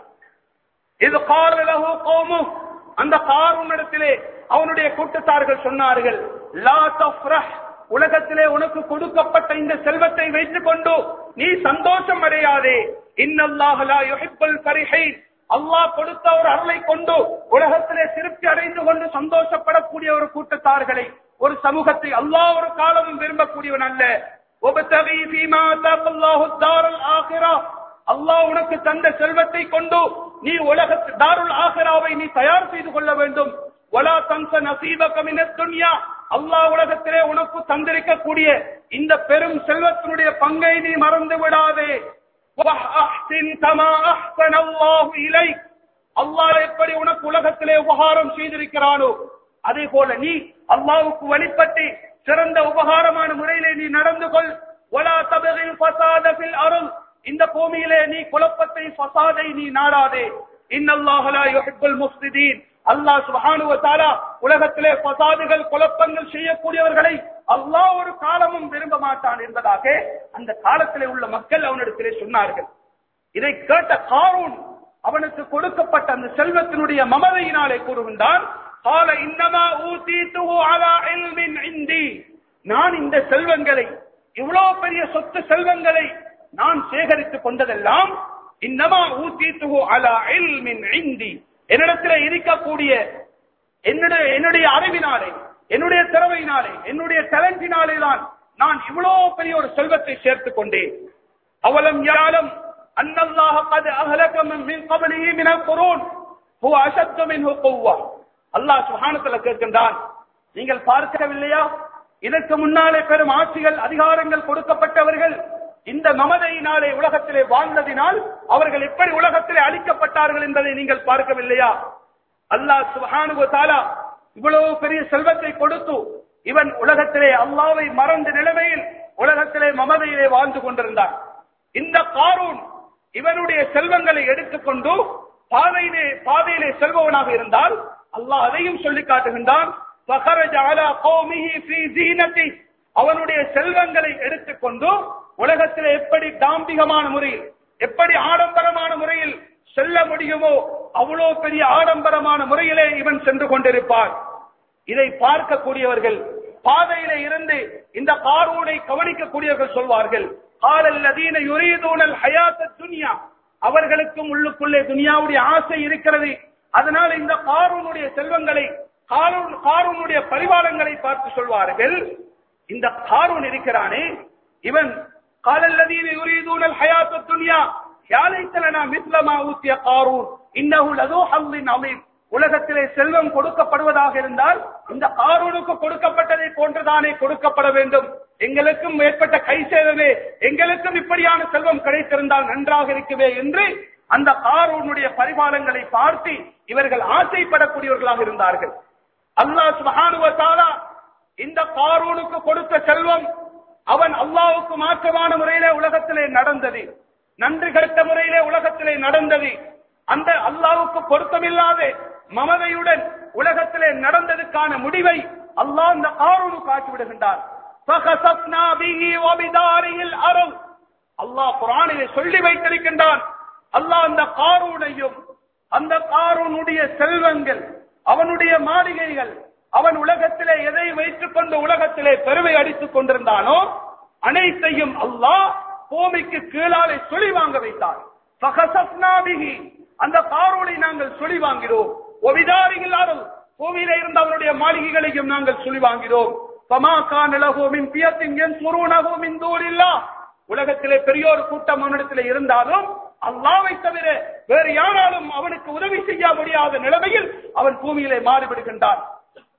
A: இது காரலகு கோமு அந்த காரூனிடத்திலே அவனுடைய கூட்டத்தார்கள் சொன்னார்கள் லா தஃப்ரஹ் உலகத்திலே உனக்கு கொடுக்கப்பட்ட இந்த செல்வத்தை வைத்துக் கொண்டு நீ சந்தோஷம் அடையாதே இன்னல்லாஹ் லா யுஹிப்புல் ஃபரிஹீன் அல்லாஹ் கொடுத்த ஒரு அருளை கொண்டு உலகத்திலே திருப்தி அடைந்து கொண்டு சந்தோஷப்படக்கூடிய ஒரு கூட்டத்தார்களை ஒரு சமூகத்தை அல்லாஹ் ஒரு காலமும் விரும்பக்கூடியவன் அல்ல وَابْتَغِي فِيمَا آتَاكَ اللَّهُ الدَّارَ الْآخِرَةَ அல்லாஹ் உனக்கு தந்த செல்வத்தை கொண்டு நீ உலக தாருல் ஆகிராவை நீ தயார் செய்து கொள்ள வேண்டும் வலா தன்ச நசீபக மினத் துன்யா அல்லாஹ் உலகத்திலே உனக்கு தந்திருக்கக்கூடிய இந்த பெரும் செல்வத்தினுடைய பங்கை நீ மறந்து விடாதே வஹ்அஹ்சின் கமா அஹ்ஸன அல்லாஹு இலைக் அல்லாஹ் எப்படி உனக்கு உலகத்திலே உபகாரம் செய்திருக்கிறானோ அதே போல நீ அல்லாஹ்வுக்கு வழிபட்டு சிறந்த உபகாரமான முறையிலே நீ நடந்து கொள் வலா தபகில் ஃபசாத ஃபில் அருள் இந்த பூமியிலே நீ குழப்பத்தை ஃபசாதை நீ நாடாதே இன்னல்லாஹ லா யுஹிப்புல் முஃப்ஸிதீன் அல்லாஹ் சுப்ஹானஹு வ தஆலா உலகத்திலே ஃபசாதுகள் குழப்பங்கள் செய்யக்கூடியவர்களை அல்லாஹ் ஒரு காலமும் விரும்ப மாட்டான் என்பதாக அந்த காலத்திலே உள்ள மக்கள் அவனிடத்திலே சொன்னார்கள் இதை கேட்ட காரூன் அவனுக்கு கொடுக்கப்பட்ட அந்த செல்வத்தினுடைய மமதையினாலே கூறுகின்றான் கால இன்னமா ஊதீத்துஹு அலா இல்மின் இந்தி நான் இந்த செல்வங்களை இவ்வளவு பெரிய சொத்து செல்வங்களை நான் சேகரித்துக் கொண்டதெல்லாம் இன்னமா ஊதீத்துஹு அலா இல்மின் இந்தி என்னிடத்தில் இருக்கக்கூடிய என்னுடைய என்னுடைய அறிவினாலே என்னுடைய திறமையினாலே என்னுடைய டேலண்டினாலே தான் நான் இவ்வளவு பெரிய ஒரு செல்வத்தை சேர்த்துக் கொண்டேன் அவலம் யாரும் அன்னல்லாஹ قد اهلك من من قبله من القرون هو اشد منه قوه அல்லாஹ் சுப்ஹானஹு கேட்கின்றான் நீங்கள் பார்க்கவில்லையா இதற்கு முன்னாலே பெரும் ஆட்சிகள் அதிகாரங்கள் கொடுக்கப்பட்டவர்கள் இந்த மமதையினாலே உலகத்திலே வாழ்ந்ததினால் அவர்கள் எப்படி உலகத்திலே அழிக்கப்பட்டார்கள் என்பதை நீங்கள் பார்க்கவில்லையா அல்லாஹ் சுப்ஹானஹு தஆலா இவ்வளவு பெரிய செல்வத்தை கொடுத்து இவன் உலகத்திலே அல்லாவை மறந்த நிலைமையில் உலகத்திலே மமதையிலே வாழ்ந்து கொண்டிருந்தான் இந்த காரூன் இவனுடைய செல்வங்களை எடுத்துக்கொண்டு பாதையிலே பாதையிலே செல்பவனாக இருந்தால் அல்லாஹ் அதையும் சொல்லி காட்டுகின்றான் فخرج على قومه في زينته அவனுடைய செல்வங்களை எடுத்துக்கொண்டு உலகத்தில் எப்படி தாம்பிகமான முறையில் எப்படி ஆடம்பரமான முறையில் செல்ல முடியுமோ அவ்வளோ பெரிய ஆடம்பரமான முறையிலே இவன் சென்று கொண்டிருப்பான் இதை பார்க்கக்கூடியவர்கள் பாதையில இருந்து இந்த காரூனை கவனிக்கக்கூடியவர்கள் சொல்வார்கள் காலல்லதீன யுரீதூனல் ஹயாத்த துன்யா அவர்களுக்கும் உள்ளுக்குள்ளே துனியாவுடைய ஆசை இருக்கிறது அதனால இந்த காரூனுடைய செல்வங்களை காரூன் காரூனுடைய பரிவாளங்களை பார்த்து சொல்வார்கள் இந்த காரூன் இருக்கிறானே இவன் காலல்லதீன யுரீதூனல் ஹயாத்த துன்யா யாலைத்தலனா மிஸ்லமா ஊத்திய காரூன் இன்னஹு லதூ ஹல்லின் அலீம் உலகத்திலே செல்வம் கொடுக்கப்படுவதாக இருந்தால் இந்த காரூனுக்கு கொடுக்கப்பட்டதை போன்றுதானே கொடுக்கப்பட வேண்டும் எங்களுக்கும் ஏற்பட்ட கை சேதமே எங்களுக்கும் இப்படியான செல்வம் கிடைத்திருந்தால் நன்றாக இருக்குவே என்று அந்த காரூனுடைய பரிமாணங்களை பார்த்து இவர்கள் ஆசைப்படக்கூடியவர்களாக இருந்தார்கள் அல்லாஹ் சுபஹானுவ தஆலா இந்த காரூனுக்கு கொடுத்த செல்வம் அவன் அல்லாஹ்வுக்கு மாற்றமான முறையிலே உலகத்திலே நடந்தது நன்றி கெட்ட முறையிலே உலகத்திலே நடந்தது அந்த அல்லாஹ்வுக்கு பொருத்தமில்லாத மமதையுடன் உலகத்திலே நடந்ததுக்கான முடிவை அல்லாஹ் இந்த காரூனுக்கு ஆக்கி விடுகின்றார் فَخَسَفْنَا بِهِ وَبِدَارِهِ الْأَرْضَ அல்லாஹ் குர்ஆனிலே சொல்லி வைத்திருக்கின்றான் அல்லாஹ் அந்த காரூனையும் அந்த காரூனுடைய செல்வங்கள் அவனுடைய மாளிகைகள் அவன் உலகத்திலே எதை வைத்துக் கொண்டு உலகத்திலே பெருமை அடித்துக் கொண்டிருந்தானோ அனைத்தையும் அல்லாஹ் பூமிக்கு கீழாலே சுழி வாங்க வைத்தான் فَخَسَفْنَا بِهِ அந்த காரூனை நாங்கள் சுழி வாங்கிறோம் ஒவிதாரிகள் அருள் பூமியிலே இருந்த அவனுடைய மாளிகைகளையும் நாங்கள் சுழி வாங்கிறோம் فَمَا كَانَ لَهُ مِنْ فِيَةٍ يَنْصُرُونَهُ مِنْ دُونِ اللَّهِ உலகத்திலே பெரியோர் கூட்டம் அவனிடத்திலே இருந்தாலும் அல்லாவை தவிர வேறு யாராலும் அவனுக்கு உதவி செய்ய முடியாத நிலைமையில் அவன் பூமியிலே மாறிவிடுகின்றான்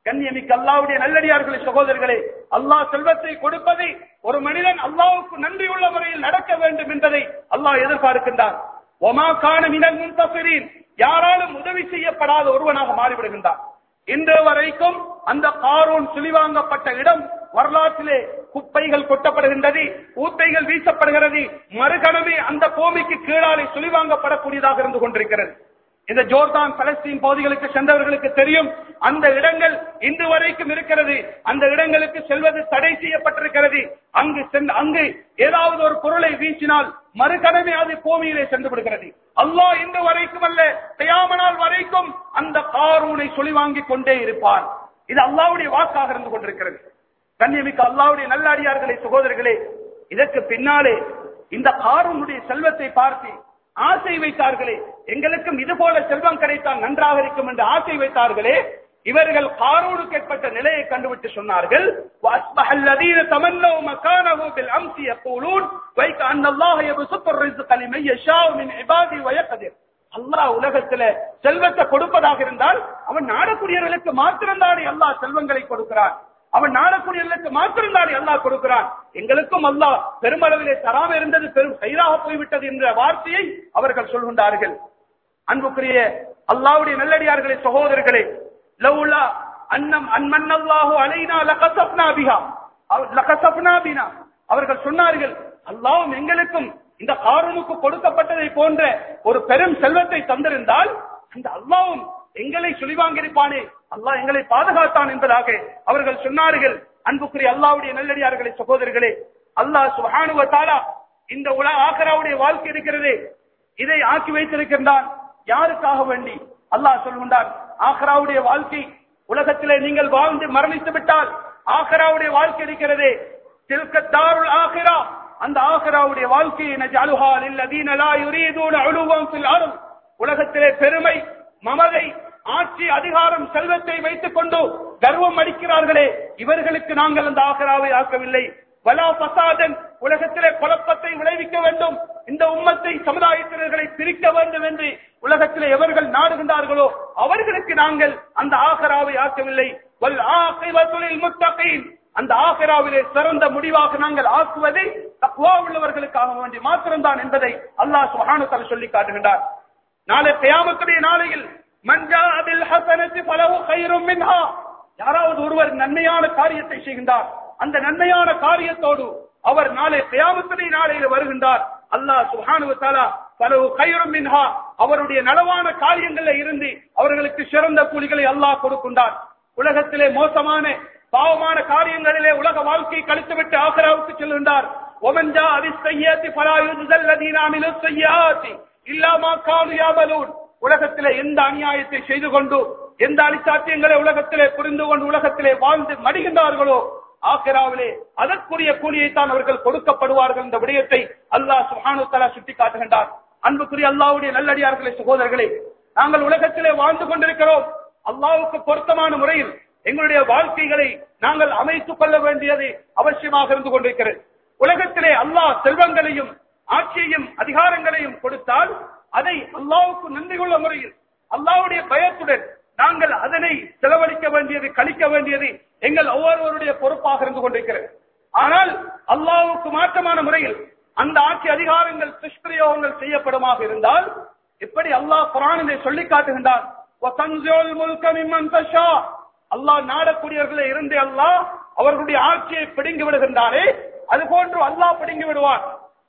A: கண்ணியமிக்க அல்லாவுடைய நல்லடியார்களே சகோதரர்களே அல்லாஹ் செல்வத்தை கொடுப்பதை ஒரு மனிதன் அல்லாவுக்கு நன்றி உள்ள முறையில் நடக்க வேண்டும் என்பதை அல்லாஹ் எதிர்பார்க்கின்றான் ஒமா கான மினல் முன்தஃபிரீன் யாராலும் உதவி செய்யப்படாத ஒருவனாக மாறிவிடுகின்றான் இன்று வரைக்கும் அந்த காரூன் சுழிவாங்கப்பட்ட இடம் வரலாற்றிலே குப்பைகள் கொட்டப்படுகின்றது ஊத்தைகள் வீசப்படுகிறது மறுகணமே அந்த பூமிக்கு கீழாலே சுழிவாங்கப்படக்கூடியதாக இருந்து கொண்டிருக்கிறது இந்த ஜோர்தான் பலஸ்தீன் பகுதிகளுக்கு சென்றவர்களுக்கு தெரியும் அந்த இடங்கள் இன்று வரைக்கும் இருக்கிறது அந்த இடங்களுக்கு செல்வது தடை செய்யப்பட்டிருக்கிறது அங்கு சென்று அங்கு ஏதாவது ஒரு பொருளை வீசினால் மறுகணமே அது பூமியிலே சென்று விடுகிறது அல்லாஹ் இன்று வரைக்கும் அல்ல தயாமனால் வரைக்கும் அந்த காரூனை சொல்லி வாங்கிக் கொண்டே இருப்பான் இது அல்லாவுடைய வாக்காக இருந்து கொண்டிருக்கிறது கண்ணியமிக்க அல்லாவுடைய நல்லடியார்களே சகோதரர்களே இதற்கு பின்னாலே இந்த காரூனுடைய செல்வத்தை பார்த்து ஆசை வைத்தார்களே எங்களுக்கும் இது போல செல்வம் கிடைத்தால் நன்றாக இருக்கும் என்று ஆசை வைத்தார்களே இவர்கள் காரூனுக்கு ஏற்பட்ட நிலையை கண்டுவிட்டு சொன்னார்கள் وَأَصْبَحَ الَّذِينَ تَمَنَّوْا مَكَانَهُ بِالْأَمْسِ يَقُولُونَ وَيْكَأَنَّ اللَّهَ يَبْسُطُ الرِّزْقَ لِمَن يَشَاءُ مِنْ عِبَادِهِ وَيَقْدِرُ அல்லாஹ் உலகத்துல செல்வத்தை கொடுப்பதாக இருந்தால் அவன் நாடக்கூடியவர்களுக்கு மாத்திரம்தானே அல்லாஹ் செல்வங்களை கொடுக்கிறான் அவன் நாடக்கூடியவர்களுக்கு மாத்திரம்தானே அல்லாஹ் கொடுக்கிறான் எங்களுக்கும் அல்லாஹ் பெருமளவிலே தராம இருந்தது பெரும் கைராக போய்விட்டது என்ற வார்த்தையை அவர்கள் சொல்கின்றார்கள் அன்புக்குரிய அல்லாவுடைய நல்லடியார்களே சகோதரர்களே லவுலா அன்னம் அன்மன்னல்லாஹு அலைனா லகசப்னா பிஹா அவ- லகசப்னா பினா அவர்கள் சொன்னார்கள் அல்லாஹ்வும் எங்களுக்கும் இந்த காரூனுக்கு கொடுக்கப்பட்டதை போன்ற ஒரு பெரும் செல்வத்தை தந்திருந்தால் அந்த அல்லாஹ்வும் எங்களை சுழிவாங்கியிருப்பானே அல்லாஹ் எங்களை பாதுகாத்தான் என்பதாக அவர்கள் சொன்னார்கள் அன்புக்குரிய அல்லாஹ்வுடைய நல்லடியார்களே சகோதரர்களே அல்லாஹ் சுப்ஹானஹு வ தஆலா இந்த உலக ஆக்கராவுடைய வாழ்க்கை இருக்கிறதே இதை ஆக்கி வைத்திருக்கின்றான் யாருக்காக வேண்டி அல்லாஹ் சொல்கின்றான் ஆக்ராவுடைய வாழ்க்கை உலகத்திலே நீங்கள் வாழ்ந்து மரணித்து விட்டால் ஆக்ராவுடைய வாழ்க்கை இருக்கிறதே தில்க தாருல் ஆகிரா அந்த ஆகிராவுடைய வாழ்க்கையை நஜஅலுஹா லில்லதீன லா யுரீதுன உலுவன் ஃபில் அர்த் உலகத்திலே பெருமை மமதை ஆட்சி அதிகாரம் செல்வத்தை வைத்துக் கொண்டு கர்வம் அடிக்கிறார்களே இவர்களுக்கு நாங்கள் அந்த ஆகராவை ஆக்கவில்லை வலா பசாதன் உலகத்திலே குழப்பத்தை விளைவிக்க வேண்டும் இந்த உம்மத்தை சமுதாயத்தினர்களை பிரிக்க வேண்டும் என்று உலகத்திலே எவர்கள் நாடுகின்றார்களோ அவர்களுக்கு நாங்கள் அந்த ஆகராவை ஆக்கவில்லை வல் ஆகிவத்துலில் முத்தகீன் அந்த ஆகராவிலே சிறந்த முடிவாக நாங்கள் ஆக்குவது தக்வா உள்ளவர்களுக்காக வேண்டி மாத்திரம்தான் என்பதை அல்லாஹ் சுப்ஹானஹு வ தஆலா சொல்லி காட்டுகின்றார் நாளை கியாமத்துடைய நாளையில் மஞ்சா அதில் ஹசனத்து பலவு கயிறும் மின்ஹா யாராவது ஒருவர் நன்மையான காரியத்தை செய்கின்றார் அந்த நன்மையான காரியத்தோடு அவர் நாளை கியாமத்துடைய நாளையில் வருகின்றார் அல்லாஹ் சுப்ஹானஹு வ தஆலா பலவு கயிறும் மின்ஹா அவருடைய நலவான காரியங்களில் இருந்து அவர்களுக்கு சிறந்த கூலிகளை அல்லாஹ் கொடுக்கின்றார் உலகத்திலே மோசமான பாவமான காரியங்களிலே உலக வாழ்க்கையை கழித்துவிட்டு ஆக்ராவுக்கு செல்கின்றார் ஒமன்ஜா அவிஸ்தையத்தி பலாயுதல் லதீனாமிலு செய்யாத்தி இல்லாமா காலு யாபலூன் உலகத்திலே எந்த அநியாயத்தை செய்து கொண்டு எந்த அனிச்சாத்தியங்களை உலகத்திலே புரிந்து கொண்டு உலகத்திலே வாழ்ந்து மடிகின்றார்களோ ஆக்கிராவிலே அதற்குரிய கூலியைத்தான் அவர்கள் கொடுக்கப்படுவார்கள் என்ற விடயத்தை அல்லாஹ் சுஹானு தலா சுட்டி காட்டுகின்றார் அன்புக்குரிய அல்லாஹ்வுடைய நல்லடியார்களே சகோதரர்களே நாங்கள் உலகத்திலே வாழ்ந்து கொண்டிருக்கிறோம் அல்லாஹ்வுக்கு பொருத்தமான முறையில் எங்களுடைய வாழ்க்கைகளை நாங்கள் அமைத்துக் கொள்ள வேண்டியது அவசியமாக இருந்து கொண்டிருக்கிறது உலகத்திலே அல்லாஹ் செல்வங்களையும் ஆட்சியையும் அதிகாரங்களையும் கொடுத்தால் அதை அல்லாஹ்வுக்கு நன்றி கொள்ள முறையில் அல்லாஹ்வுடைய பயத்துடன் நாங்கள் அதனை செலவழிக்க வேண்டியது கழிக்க வேண்டியது எங்கள் ஒவ்வொருவருடைய பொறுப்பாக இருந்து கொண்டிருக்கிறது ஆனால் அல்லாஹ்வுக்கு மாற்றமான முறையில் அந்த ஆட்சி அதிகாரங்கள் துஷ்பிரயோகங்கள் செய்யப்படுமாக இருந்தால் எப்படி அல்லாஹ் குரானிலே சொல்லி காட்டுகின்றான் وَتَنزِعُ الْمُلْكَ مِمَّنْ تَشَاءُ அல்லாஹ் நாடக்கூடியவர்களை இருந்து அல்லாஹ் அவர்களுடைய ஆட்சியை பிடுங்கி விடுகின்றாரே அது போன்று அல்லாஹ் பிடுங்கி விடுவான்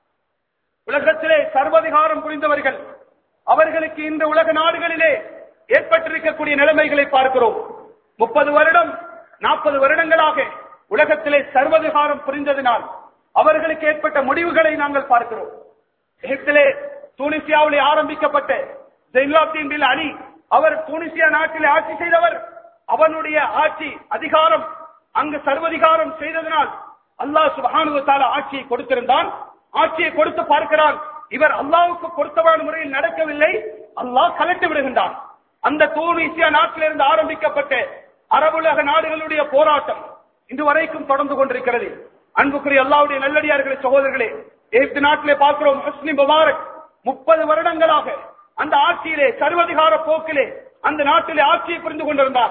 A: உலகத்திலே சர்வதிகாரம் புரிந்தவர்கள் அவர்களுக்கு இந்த உலக நாடுகளிலே ஏற்பட்டிருக்கக்கூடிய நிலைமைகளை பார்க்கிறோம் முப்பது வருடம் நாற்பது வருடங்களாக உலகத்திலே சர்வதிகாரம் புரிந்ததினால் அவர்களுக்கு ஏற்பட்ட முடிவுகளை நாங்கள் பார்க்கிறோம் எகிப்திலே தூனிசியாவிலே ஆரம்பிக்கப்பட்ட ஜெயிலாப்தீன் பில் அலி அவர் தூனிசியா நாட்டிலே ஆட்சி செய்தவர் அவனுடைய ஆட்சி அதிகாரம் அங்கு சர்வதிகாரம் செய்ததனால் அல்லாஹ் சுபஹானு தாலா ஆட்சியை கொடுத்திருந்தான் ஆட்சியை கொடுத்து பார்க்கிறான் இவர் அல்லாஹ்வுக்கு பொருத்தமான முறையில் நடக்கவில்லை அல்லாஹ் கலட்டி விடுகின்றான் அந்த தூனிசியா நாட்டிலிருந்து ஆரம்பிக்கப்பட்ட அரபுலக நாடுகளுடைய போராட்டம் இன்று வரைக்கும் தொடர்ந்து கொண்டிருக்கிறது அன்புக்குரிய அல்லாவுடைய நல்லடியார்களே சகோதரர்களே எகிப்து நாட்டிலே பார்க்கிறோம் முஸ்லிம் முபாரக் முப்பது வருடங்களாக அந்த ஆட்சியிலே சர்வதிகார போக்கிலே அந்த நாட்டிலே ஆட்சியை புரிந்து கொண்டிருந்தார்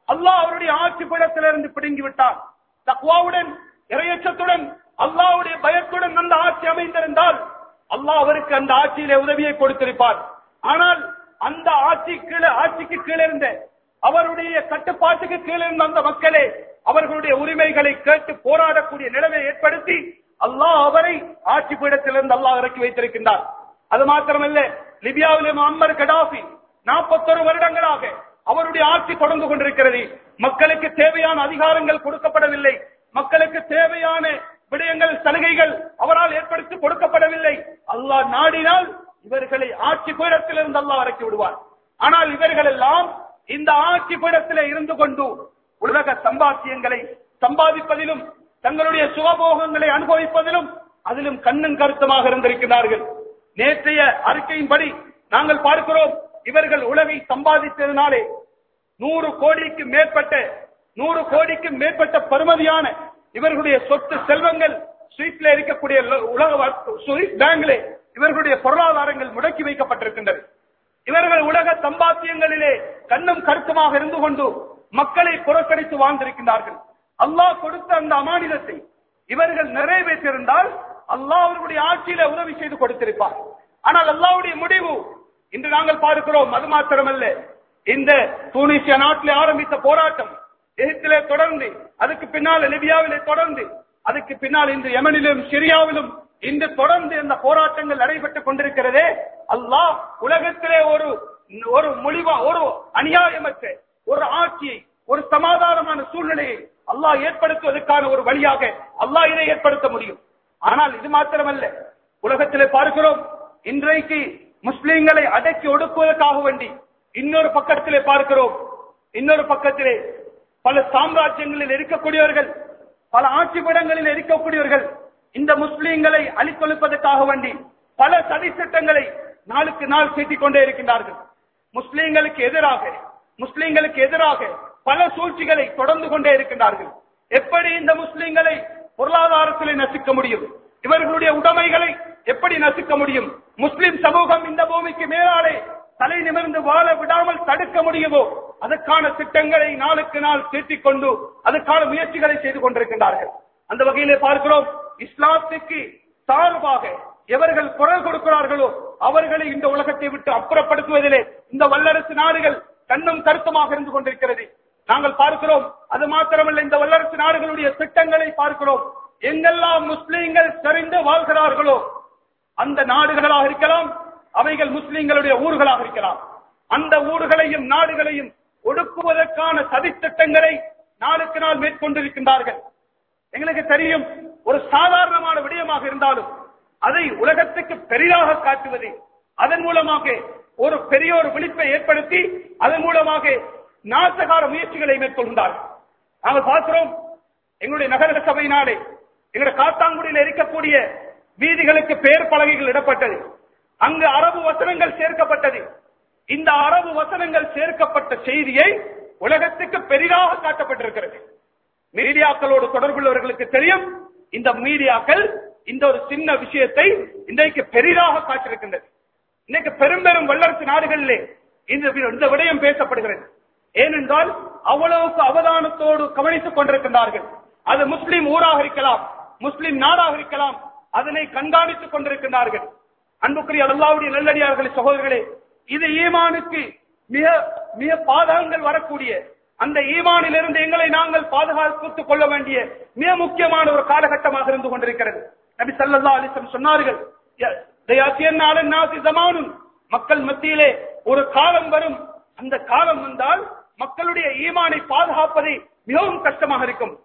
A: அல்லாஹ் அவருடைய ஆட்சி பீடத்திலிருந்து பிடுங்கி விட்டான் தக்வாவுடன் இரையச்சத்துடன் அல்லாஹ்வுடைய பயத்துடன் அந்த ஆட்சி அமைந்திருந்தால் அல்லாஹ் அவருக்கு அந்த ஆட்சியிலே உதவியை கொடுத்திருப்பார் ஆனால் அந்த ஆட்சி கீழே ஆட்சிக்கு கீழே இருந்த அவருடைய கட்டுப்பாட்டுக்கு கீழே இருந்த அந்த மக்களே அவர்களுடைய உரிமைகளை கேட்டு போராடக்கூடிய நிலைமை ஏற்படுத்தி அல்லாஹ் அவரை ஆட்சி பீடத்திலிருந்து அல்லாஹ் இறக்கி வைத்திருக்கின்றார் அது மாத்திரமல்ல லிபியாவிலே முகமது கடாஃபி நாற்பத்தொரு வருடங்களாக அவருடைய ஆட்சி தொடர்ந்து கொண்டிருக்கிறது மக்களுக்கு தேவையான அதிகாரங்கள் கொடுக்கப்படவில்லை மக்களுக்கு தேவையான விடயங்கள் சலுகைகள் அவரால் ஏற்படுத்தி கொடுக்கப்படவில்லை அல்லாஹ் நாடினால் இவர்களை ஆட்சி பீடத்திலிருந்து அல்லாஹ் இறக்கி விடுவார் ஆனால் இவர்கள் எல்லாம் இந்த ஆட்சி பீடத்திலே இருந்து கொண்டு உலக சம்பாத்தியங்களை சம்பாதிப்பதிலும் தங்களுடைய சுகபோகங்களை அனுபவிப்பதிலும் அதிலும் கண்ணும் கருத்துமாக இருந்திருக்கிறார்கள் நேற்றைய அறிக்கையின்படி நாங்கள் பார்க்கிறோம் இவர்கள் உலகை சம்பாதித்ததினாலே நூறு கோடிக்கு மேற்பட்ட நூறு கோடிக்கு மேற்பட்ட பெறுமதியான இவர்களுடைய சொத்து செல்வங்கள் ஸ்வீட்ல இருக்கக்கூடிய ல- உலக வ- ஸ்வீட் பேங்கிலே இவர்களுடைய பொருளாதாரங்கள் முடக்கி வைக்கப்பட்டிருக்கின்றது இவர்கள் உலக சம்பாத்தியங்களிலே கண்ணும் கருத்துமாக இருந்து கொண்டு மக்களை புறக்கணித்து வாழ்ந்திருக்கின்றார்கள் அல்லாஹ் கொடுத்த அந்த அமானிதத்தை இவர்கள் நிறைவேற்றிருந்தால் அல்லாஹ் அவர்களுடைய ஆட்சியில உதவி செய்து கொடுத்திருப்பார் ஆனால் அல்லாஹ்வுடைய முடிவு இன்று நாங்கள் பார்க்கிறோம் அது மாத்திரமல்ல இந்த தூனிசிய நாட்டிலே ஆரம்பித்த போராட்டம் எகிப்திலே தொடர்ந்து அதுக்கு பின்னால் லிபியாவிலே தொடர்ந்து அதுக்கு பின்னால் இன்று யமனிலும் சிரியாவிலும் இன்று தொடர்ந்து இந்த போராட்டங்கள் நடைபெற்றுக் கொண்டிருக்கிறதே அல்லாஹ் உலகத்திலே ஒரு ஒரு மொழிவா ஒரு அநியாயமற்ற ஒரு ஆட்சியை ஒரு சமாதானமான சூழ்நிலையை அல்லாஹ் ஏற்படுத்துவதற்கான ஒரு வழியாக அல்லாஹ் இதை ஏற்படுத்த முடியும் ஆனால் இது மாத்திரமல்ல உலகத்திலே பார்க்கிறோம் இன்றைக்கு முஸ்லிம்களை அடக்கி ஒடுக்குவதற்காக வேண்டி இன்னொரு பக்கத்திலே பார்க்கிறோம் இன்னொரு பக்கத்திலே பல சாம்ராஜ்யங்களில் இருக்கக்கூடியவர்கள் பல ஆட்சி பீடங்களில் இருக்கக்கூடியவர்கள் இந்த முஸ்லிம்களை அழித்தொழிப்பதற்காக வேண்டி பல சதி திட்டங்களை நாளுக்கு நாள் தீட்டிக் கொண்டே இருக்கின்றார்கள் முஸ்லிம்களுக்கு எதிராக முஸ்லிம்களுக்கு எதிராக பல சூழ்ச்சிகளை தொடர்ந்து கொண்டே இருக்கின்றார்கள் எப்படி இந்த முஸ்லிம்களை பொருளாதாரத்தில் நசுக்க முடியும் இவர்களுடைய உடைமைகளை எப்படி நசுக்க முடியும் முஸ்லிம் சமூகம் இந்த பூமிக்கு மேலாலே தலை நிமிர்ந்து வாழ விடாமல் தடுக்க முடியுமோ அதற்கான திட்டங்களை நாளுக்கு நாள் தீட்டிக் கொண்டு அதற்கான முயற்சிகளை செய்து கொண்டிருக்கின்றார்கள் அந்த வகையிலே பார்க்கிறோம் இஸ்லாத்துக்கு சார்பாக எவர்கள் குரல் கொடுக்கிறார்களோ அவர்களை இந்த உலகத்தை விட்டு அப்புறப்படுத்துவதிலே இந்த வல்லரசு நாடுகள் கண்ணும் கருத்துமாக இருந்து கொண்டிருக்கிறது நாங்கள் பார்க்கிறோம் அது மாத்திரமல்ல இந்த வல்லரசு நாடுகளுடைய திட்டங்களை பார்க்கிறோம் எங்கெல்லாம் முஸ்லீம்கள் சரிந்து வாழ்கிறார்களோ அந்த நாடுகளாக இருக்கலாம் அவைகள் முஸ்லிம்களுடைய ஊர்களாக இருக்கலாம் அந்த ஊர்களையும் நாடுகளையும் ஒடுக்குவதற்கான சதித்திட்டங்களை நாளுக்கு நாள் மேற்கொண்டிருக்கின்றார்கள் எங்களுக்கு தெரியும் ஒரு சாதாரணமான விடயமாக இருந்தாலும் அதை உலகத்துக்கு பெரிதாக காட்டுவது அதன் மூலமாக ஒரு பெரிய ஒரு விழிப்பை ஏற்படுத்தி அதன் மூலமாக நாசகார முயற்சிகளை மேற்கொள்கின்றார்கள் நாங்கள் பார்க்கிறோம் எங்களுடைய நகர சபையினாலே எங்களுடைய காத்தாங்குடியில் இருக்கக்கூடிய வீதிகளுக்கு பெயர் பலகைகள் இடப்பட்டது அங்கு அரபு வசனங்கள் சேர்க்கப்பட்டது இந்த அரபு வசனங்கள் சேர்க்கப்பட்ட செய்தியை உலகத்துக்கு பெரிதாக காட்டப்பட்டிருக்கிறது மீடியாக்களோடு தொடர்புள்ளவர்களுக்கு தெரியும் இந்த மீடியாக்கள் இந்த ஒரு சின்ன விஷயத்தை இன்றைக்கு பெரிதாக காட்டிருக்கின்றது இன்னைக்கு பெரும் பெரும் வல்லரசு நாடுகளிலே இந்த வி- இந்த விடயம் பேசப்படுகிறது ஏனென்றால் அவ்வளவுக்கு அவதானத்தோடு கவனித்துக் கொண்டிருக்கின்றார்கள் அது முஸ்லிம் ஊராக இருக்கலாம் முஸ்லிம் நாடாக இருக்கலாம் அதனை கண்காணித்துக் கொண்டிருக்கின்றார்கள் அன்புக்குரிய அல்லாவுடைய நல்லடியார்களே சகோதரர்களே இது ஈமானுக்கு மிக மிக பாதகங்கள் வரக்கூடிய அந்த ஈமானிலிருந்து எங்களை நாங்கள் பாதுகாத்துக் கொள்ள வேண்டிய மிக முக்கியமான ஒரு காலகட்டமாக இருந்து கொண்டிருக்கிறது நபி ஸல்லல்லாஹு அலைஹி வஸல்லம் சொன்னார்கள் "ய- லயத்தியன்ன அலன் நாசி ஸமானுன்." மக்கள் மத்தியிலே ஒரு காலம் வரும் அந்த காலம் வந்தால் மக்களுடைய ஈமானை பாதுகாப்பதை மிகவும் கஷ்டமாக இருக்கும்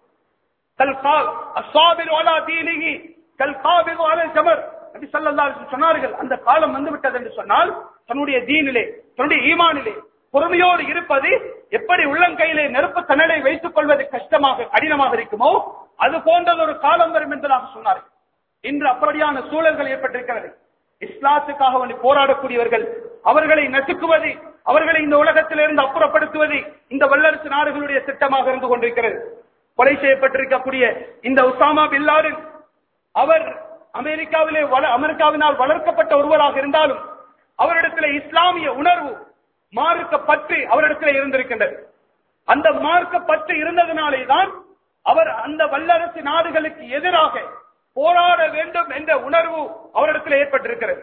A: கல்கா- அஸ்ஸாபிரு அலா தீனிஹி கல்காபிரு அலல் ஜமர். நபி ஸல்லல்லாஹு அலைஹி வஸல்லம் சொன்னார்கள் அந்த காலம் வந்து விட்டது என்று சொன்னால் தன்னுடைய தீனிலே தன்னுடைய ஈமானிலே பொறுமையோடு இருப்பது எப்படி உள்ளங்கையிலே நெருப்பு தணலை வைத்துக் கொள்வது கஷ்டமாக கடினமாக இருக்குமோ அது போன்றது ஒரு காலம் வரும் என்பதாக சொன்னார்கள் இன்று அப்படியான சூழல்கள் ஏற்பட்டிருக்கிறது இஸ்லாத்துக்காக வேண்டி போராடக்கூடியவர்கள் அவர்களை நசுக்குவது அவர்களை இந்த உலகத்திலிருந்து அப்புறப்படுத்துவது இந்த வல்லரசு நாடுகளுடைய திட்டமாக இருந்து கொண்டிருக்கிறது கொலை செய்யப்பட்டிருக்கக்கூடிய இந்த உசாமா பில்லாரின் அவர் அமெரிக்காவிலே வள- அமெரிக்காவினால் வளர்க்கப்பட்ட ஒருவராக இருந்தாலும் அவரிடத்தில் இஸ்லாமிய உணர்வு மார்க்க பற்று அவரிடத்தில் இருந்திருக்கின்றது அந்த மார்க்க பற்று இருந்ததினாலே தான் அவர் அந்த வல்லரசு நாடுகளுக்கு எதிராக போராட வேண்டும் என்ற உணர்வு அவரிடத்தில் ஏற்பட்டிருக்கிறது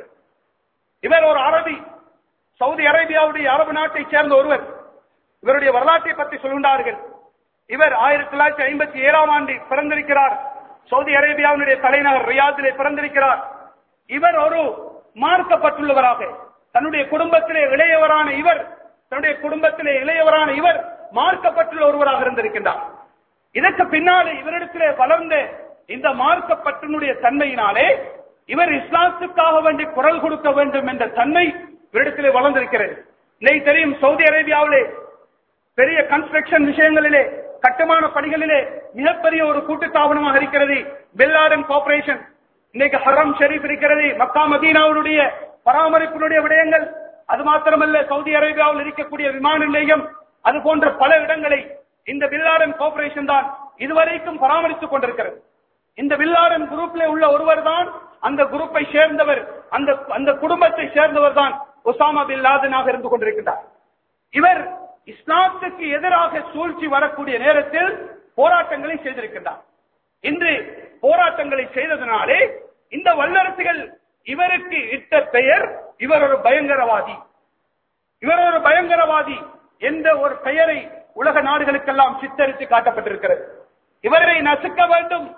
A: இவர் ஒரு அரபி சவுதி அரேபியாவுடைய அரபு நாட்டை சேர்ந்த ஒருவர் இவருடைய வரலாற்றை பற்றி சொல்கின்றார்கள் இவர் ஆயிரத்தி தொள்ளாயிரத்தி ஐம்பத்தி ஏழாம் ஆண்டு பிறந்திருக்கிறார் சவுதி அரேபியாவினுடைய தலைநகர் ரியாதிலே பிறந்திருக்கிறார் இவர் ஒரு மார்க்கப்பட்டுள்ளவராக தன்னுடைய குடும்பத்திலே இளையவரான இவர் தன்னுடைய குடும்பத்திலே இளையவரான இவர் மார்க்கப்பட்டுள்ள ஒருவராக இருந்திருக்கின்றார் இதற்கு பின்னாலே இவரிடத்திலே வளர்ந்த இந்த மார்க்கப்பட்டினுடைய தன்மையினாலே இவர் இஸ்லாத்துக்காக வேண்டி குரல் கொடுக்க வேண்டும் என்ற தன்மை இவரிடத்திலே வளர்ந்திருக்கிறது இன்னைக்கு தெரியும் சவுதி அரேபியாவிலே பெரிய கன்ஸ்ட்ரக்ஷன் விஷயங்களிலே கட்டுமான பணிகளிலே மிகப்பெரிய ஒரு கூட்டுத்தாபனமாக இருக்கிறது பெல்லாடன் கார்பரேஷன் இன்னைக்கு ஹரம் ஷெரீப் இருக்கிறது மக்கா மதீனாவுடைய பராமரிப்பினுடைய விடயங்கள் அது மாத்திரமல்ல சவுதி அரேபியாவில் இருக்கக்கூடிய விமான நிலையம் அது போன்ற பல இடங்களை இந்த பில்லாடன் கார்பரேஷன் தான் இதுவரைக்கும் பராமரித்துக் கொண்டிருக்கிறது இந்த பில்லாடன் குரூப்ல உள்ள ஒருவர் தான் அந்த குரூப்பை சேர்ந்தவர் அந்த அந்த குடும்பத்தை சேர்ந்தவர் தான் ஒசாமா பின் லாதனாக இருந்து கொண்டிருக்கிறார் இவர் இஸ்லாத்துக்கு எதிராக சூழ்ச்சி வரக்கூடிய நேரத்தில் போராட்டங்களை செய்திருக்கின்றார் இன்று போராட்டங்களை செய்ததனாலே இந்த வல்லரசுகள் இவருக்கு இட்ட பெயர் இவர் ஒரு பயங்கரவாதி இவர் ஒரு பயங்கரவாதி என்ற ஒரு பெயரை உலக நாடுகளுக்கெல்லாம் சித்தரித்து காட்டப்பட்டிருக்கிறது இவரை நசுக்க வேண்டும்